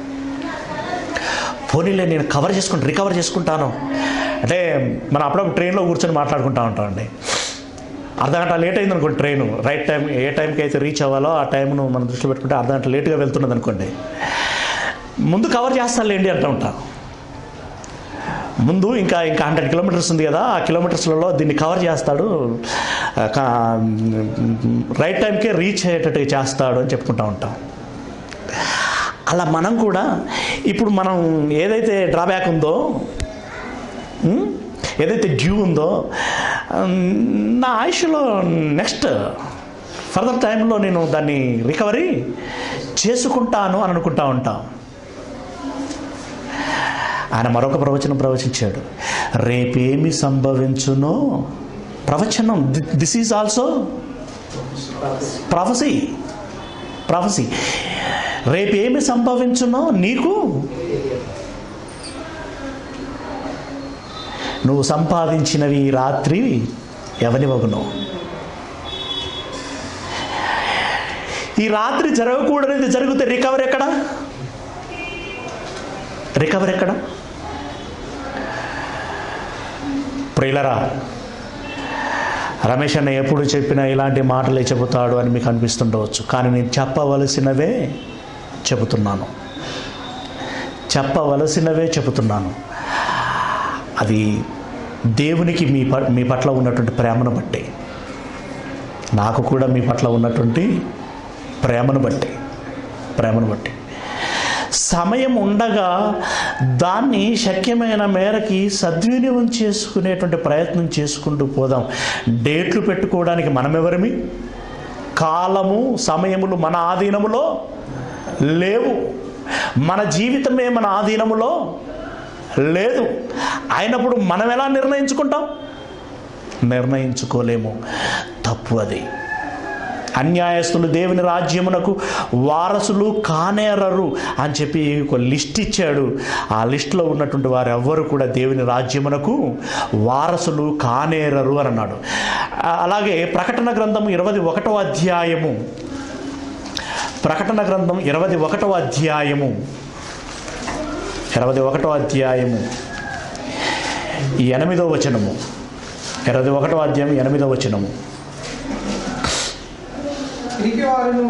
పోనీలే నేను కవర్ చేసుకుంటా రికవర్ చేసుకుంటాను అంటే మనం అప్పుడప్పుడు ట్రైన్లో కూర్చొని మాట్లాడుకుంటా ఉంటామండి అర్ధగంట లేట్ అయింది అనుకోండి ట్రైన్ రైట్ టైం ఏ టైంకి అయితే రీచ్ అవ్వాలో ఆ టైంను మనం దృష్టిలో పెట్టుకుంటే అర్ధగంట లేట్గా వెళ్తున్నది అనుకోండి ముందు కవర్ చేస్తానులేండి అంటూ ఉంటాం ముందు ఇంకా ఇంకా హండ్రెడ్ కిలోమీటర్స్ ఉంది కదా ఆ కిలోమీటర్స్లలో దీన్ని కవర్ చేస్తాడు ఆ, కా- రైట్ టైంకే రీచ్ అయ్యేటట్టుగా చేస్తాడు అని చెప్పుకుంటూ ఉంటాం అలా మనం కూడా ఇప్పుడు మనం ఏదైతే డ్రాబ్యాక్ ఉందో ఉమ్, ఏదైతే డ్యూ ఉందో ఉమ్, నా ఆయుష్లో నెక్స్ట్ ఫర్దర్ టైంలో నేను దాన్ని రికవరీ చేసుకుంటాను అని అనుకుంటా ఉంటాం ఆయన మరొక ప్రవచనం ప్రవచించాడు రేపేమి సంభవించునో ప్రవచనం this is also prophecy prophecy రేపేమి సంభవించునో నీకు నువ్వు సంపాదించినవి ఈ రాత్రి ఎవనివగును ఈ రాత్రి జరగకూడనిది జరిగితే రికవర్ ఎక్కడ రికవర్ ఎక్కడ ప్రియులరా రమేష్ అన్న ఎప్పుడు చెప్పినా ఇలాంటి మాటలే చెబుతాడు అని మీకు అనిపిస్తుండవచ్చు కానీ నేను చెప్పవలసినవే చెబుతున్నాను చెప్పవలసినవే చెబుతున్నాను అది దేవునికి మీ ప మీ పట్ల ఉన్నటువంటి ప్రేమను బట్టి నాకు కూడా మీ పట్ల ఉన్నటువంటి ప్రేమను బట్టి ప్రేమను బట్టి సమయం ఉండగా దాన్ని శక్యమైన మేరకి సద్వినియోగం చేసుకునేటువంటి ప్రయత్నం చేసుకుంటూ పోదాం డేట్లు పెట్టుకోవడానికి మనమెవరిమి కాలము సమయములు మన ఆధీనములో లేవు మన జీవితమే మన ఆధీనములో లేదు అయినప్పుడు మనం ఎలా నిర్ణయించుకుంటాం నిర్ణయించుకోలేము తప్పు అది అన్యాయస్తులు దేవుని రాజ్యమునకు వారసులు కానేరరు అని చెప్పి ఒక లిస్ట్ ఇచ్చాడు ఆ లిస్టులో ఉన్నటువంటి వారు ఎవ్వరు కూడా దేవుని రాజ్యమునకు వారసులు కానేరరు అని అన్నాడు ఆ- అలాగే ప్రకటన గ్రంథం ఇరవై ఒకటో అధ్యాయము ప్రకటన గ్రంథం ఇరవై ఒకటో అధ్యాయము ఇరవై ఒకటో అధ్యాయము ఈ ఎనిమిదో వచనము ఇరవై ఒకటో అధ్యాయం ఎనిమిదో వచనము తిరిగి వారును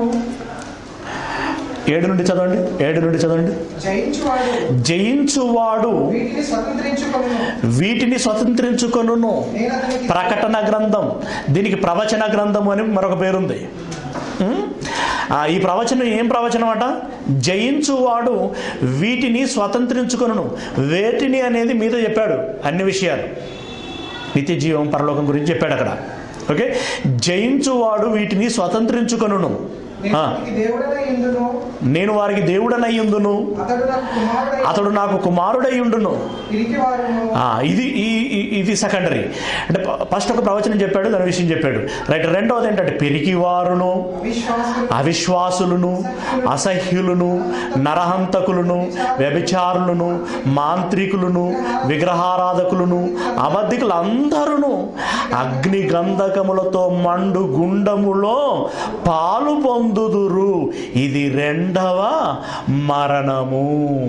ఏడు నుండి చదవండి ఏడు నుండి చదవండి జయించువాడు జయించువాడు వీటిని స్వతంత్రించుకొను వీటిని స్వతంత్రించుకొనును నేను అతనికి ప్రకటన గ్రంథం దీనికి ప్రవచన గ్రంథం అని మరొక పేరుంది ఉం? ఆ, ఈ ప్రవచనం ఏం ప్రవచనం అట జయించువాడు వీటిని స్వతంత్రించుకొనును వేటిని అనేది మీద చెప్పాడు అన్ని విషయాలు నిత్య జీవం పరలోకం గురించి చెప్పాడు అక్కడ ఓకే జయించువాడు వీటిని స్వతంత్రించుకొనును నేను ఆ, అతనికి దేవుడనై ఉండును నేను వారికి దేవుడనయ్యుందును అతడు నాకు కుమారుడై అతడు నాకు కుమారుడై ఉండును తిరిగి వారును ఆ, ఇది ఈ ఈ- ఇది సెకండరీ అంటే ప- ఫస్ట్ ఒక ప్రవచనం చెప్పాడు దాని విషయం చెప్పాడు రైట్ రెండవది ఏంటంటే పెరిగివారును అవిశ్వాసులు అవిశ్వాసులను అసహ్యులను నరహంతకులను వ్యభిచారులను మాంత్రికులను విగ్రహారాధకులను అబద్ధికులు అందరూ అగ్ని గంధకములతో మండు గుండములో పాలు పొందుదురు ఇది రెండవ మరణము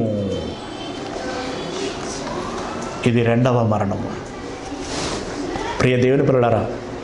ఇది రెండవ మరణము ప్రియ దేవుని పిల్లలారా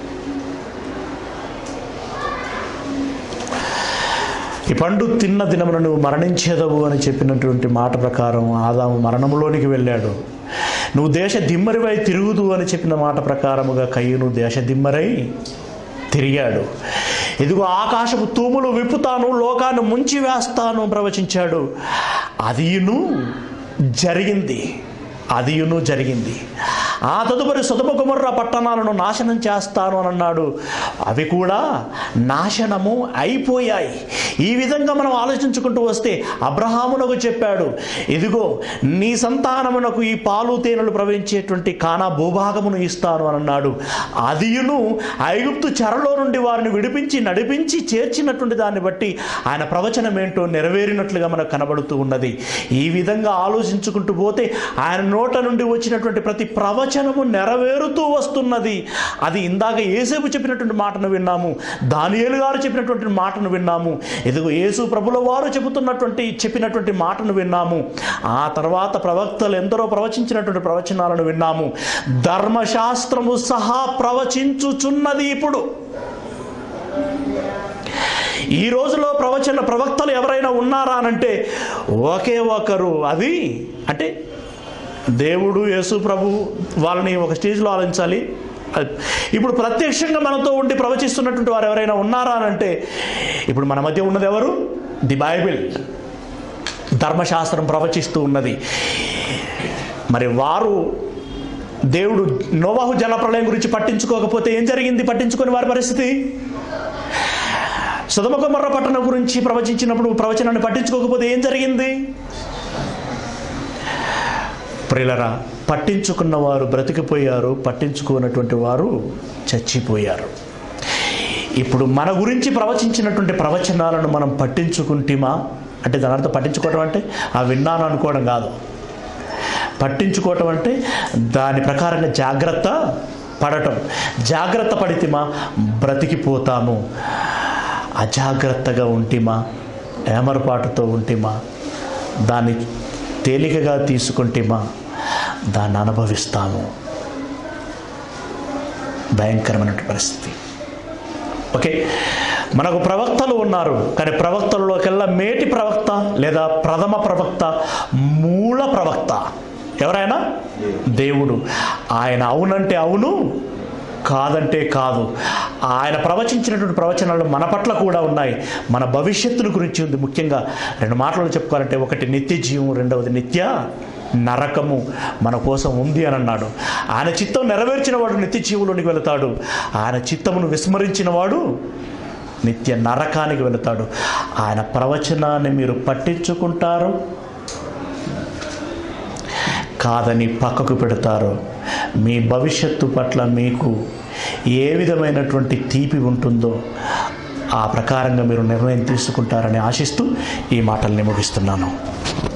ఈ పండు తిన్న దినమున నువ్వు మరణించేదవు అని చెప్పినటువంటి మాట ప్రకారం ఆదాము మరణములోనికి వెళ్ళాడు నువ్వు దేశ దిమ్మరివై తిరుగుదు అని చెప్పిన మాట ప్రకారముగా కయ్యను దేశ దిమ్మరై తిరిగాడు ఇదిగో ఆకాశపు తూములు విప్పుతాను లోకాన్ని ముంచి వేస్తాను ప్రవచించాడు అదియును జరిగింది అదియును జరిగింది ఆ తదుపరి సుధమ కుమర్ర పట్టణాలను నాశనం చేస్తాను అని అన్నాడు అవి కూడా నాశనము అయిపోయాయి ఈ విధంగా మనం ఆలోచించుకుంటూ వస్తే అబ్రహామునకు చెప్పాడు ఇదిగో నీ సంతానమునకు ఈ పాలు తేనెలు ప్రవహించేటువంటి కానా భూభాగమును ఇస్తాను అని అన్నాడు అదియును ఐగుప్తు చెరలో నుండి వారిని విడిపించి నడిపించి చేర్చినటువంటి దాన్ని బట్టి ఆయన ప్రవచనం ఏంటో నెరవేరినట్లుగా మనకు కనబడుతూ ఉన్నది ఈ విధంగా ఆలోచించుకుంటూ పోతే ఆయన నోట నుండి వచ్చినటువంటి ప్రతి ప్రవచనము నెరవేరుతూ వస్తున్నది అది ఇందాక ఏసేపు చెప్పినటువంటి మాటను విన్నాము దానియేలు గారు చెప్పినటువంటి మాటను విన్నాము ఇదిగో యేసు ప్రభుల వారు చెబుతున్నటువంటి చెప్పినటువంటి మాటను విన్నాము ఆ తర్వాత ప్రవక్తలు ఎందరో ప్రవచించినటువంటి ప్రవచనాలను విన్నాము ధర్మశాస్త్రము సహా ప్రవచించుచున్నది ఇప్పుడు ఈ రోజులో ప్రవచన ప్రవక్తలు ఎవరైనా ఉన్నారా అనంటే ఒకే ఒకరు అది అంటే దేవుడు యేసు ప్రభు వాళ్ళని ఒక స్టేజ్లో ఆలోచించాలి అది- ఇప్పుడు ప్రత్యక్షంగా మనతో ఉండి ప్రవచిస్తున్నటువంటి వారు ఎవరైనా ఉన్నారా అనంటే ఇప్పుడు మన మధ్య ఉన్నది ఎవరు ది బైబిల్ ధర్మశాస్త్రం ప్రవచిస్తూ ఉన్నది మరి వారు దేవుడు నోవాహు జలప్రలయం గురించి పట్టించుకోకపోతే ఏం జరిగింది పట్టించుకుని వారి పరిస్థితి సుధమకుమర్ర పట్టణం గురించి ప్రవచించినప్పుడు ప్రవచనాన్ని పట్టించుకోకపోతే ఏం జరిగింది ప్రిలరా పట్టించుకున్న వారు బ్రతికిపోయారు పట్టించుకున్నటువంటి వారు చచ్చిపోయారు ఇప్పుడు మన గురించి ప్రవచించినటువంటి ప్రవచనాలను మనం పట్టించుకుంటేమా అంటే దాని అర్థం పట్టించుకోవడం అంటే ఆ విన్నాను అనుకోవడం కాదు పట్టించుకోవటం అంటే దాని ప్రకారంగా జాగ్రత్త పడటం జాగ్రత్త పడితేమా బ్రతికిపోతాము అజాగ్రత్తగా ఉంటిమా ఏమరపాటుతో ఉంటిమా దాన్ని తేలికగా తీసుకుంటేమా దాన్ని అనుభవిస్తాము భయంకరమైన పరిస్థితి ఓకే మనకు ప్రవక్తలు ఉన్నారు కానీ ప్రవక్తలలోకెల్లా మేటి ప్రవక్త లేదా ప్రథమ ప్రవక్త మూల ప్రవక్త ఎవరైనా దేవుడు ఆయన అవునంటే అవును కాదంటే కాదు ఆయన ప్రవచించినటువంటి ప్రవచనాలు మన పట్ల కూడా ఉన్నాయి మన భవిష్యత్తుల గురించి ఉంది ముఖ్యంగా రెండు మాటలు చెప్పుకోవాలంటే ఒకటి నిత్య జీవం రెండవది నిత్య నరకము మన కోసం ఉంది అని అన్నాడు ఆయన చిత్తం నెరవేర్చిన వాడు నిత్య జీవులోనికి వెళతాడు ఆయన చిత్తమును విస్మరించిన వాడు నిత్య నరకానికి వెళతాడు ఆయన ప్రవచనాన్ని మీరు పట్టించుకుంటారు కాదని పక్కకు పెడతారో మీ భవిష్యత్తు పట్ల మీకు ఏ విధమైనటువంటి తీపి ఉంటుందో ఆ ప్రకారంగా మీరు నిర్ణయం తీసుకుంటారని ఆశిస్తూ ఈ మాటల్ని ముగిస్తున్నాను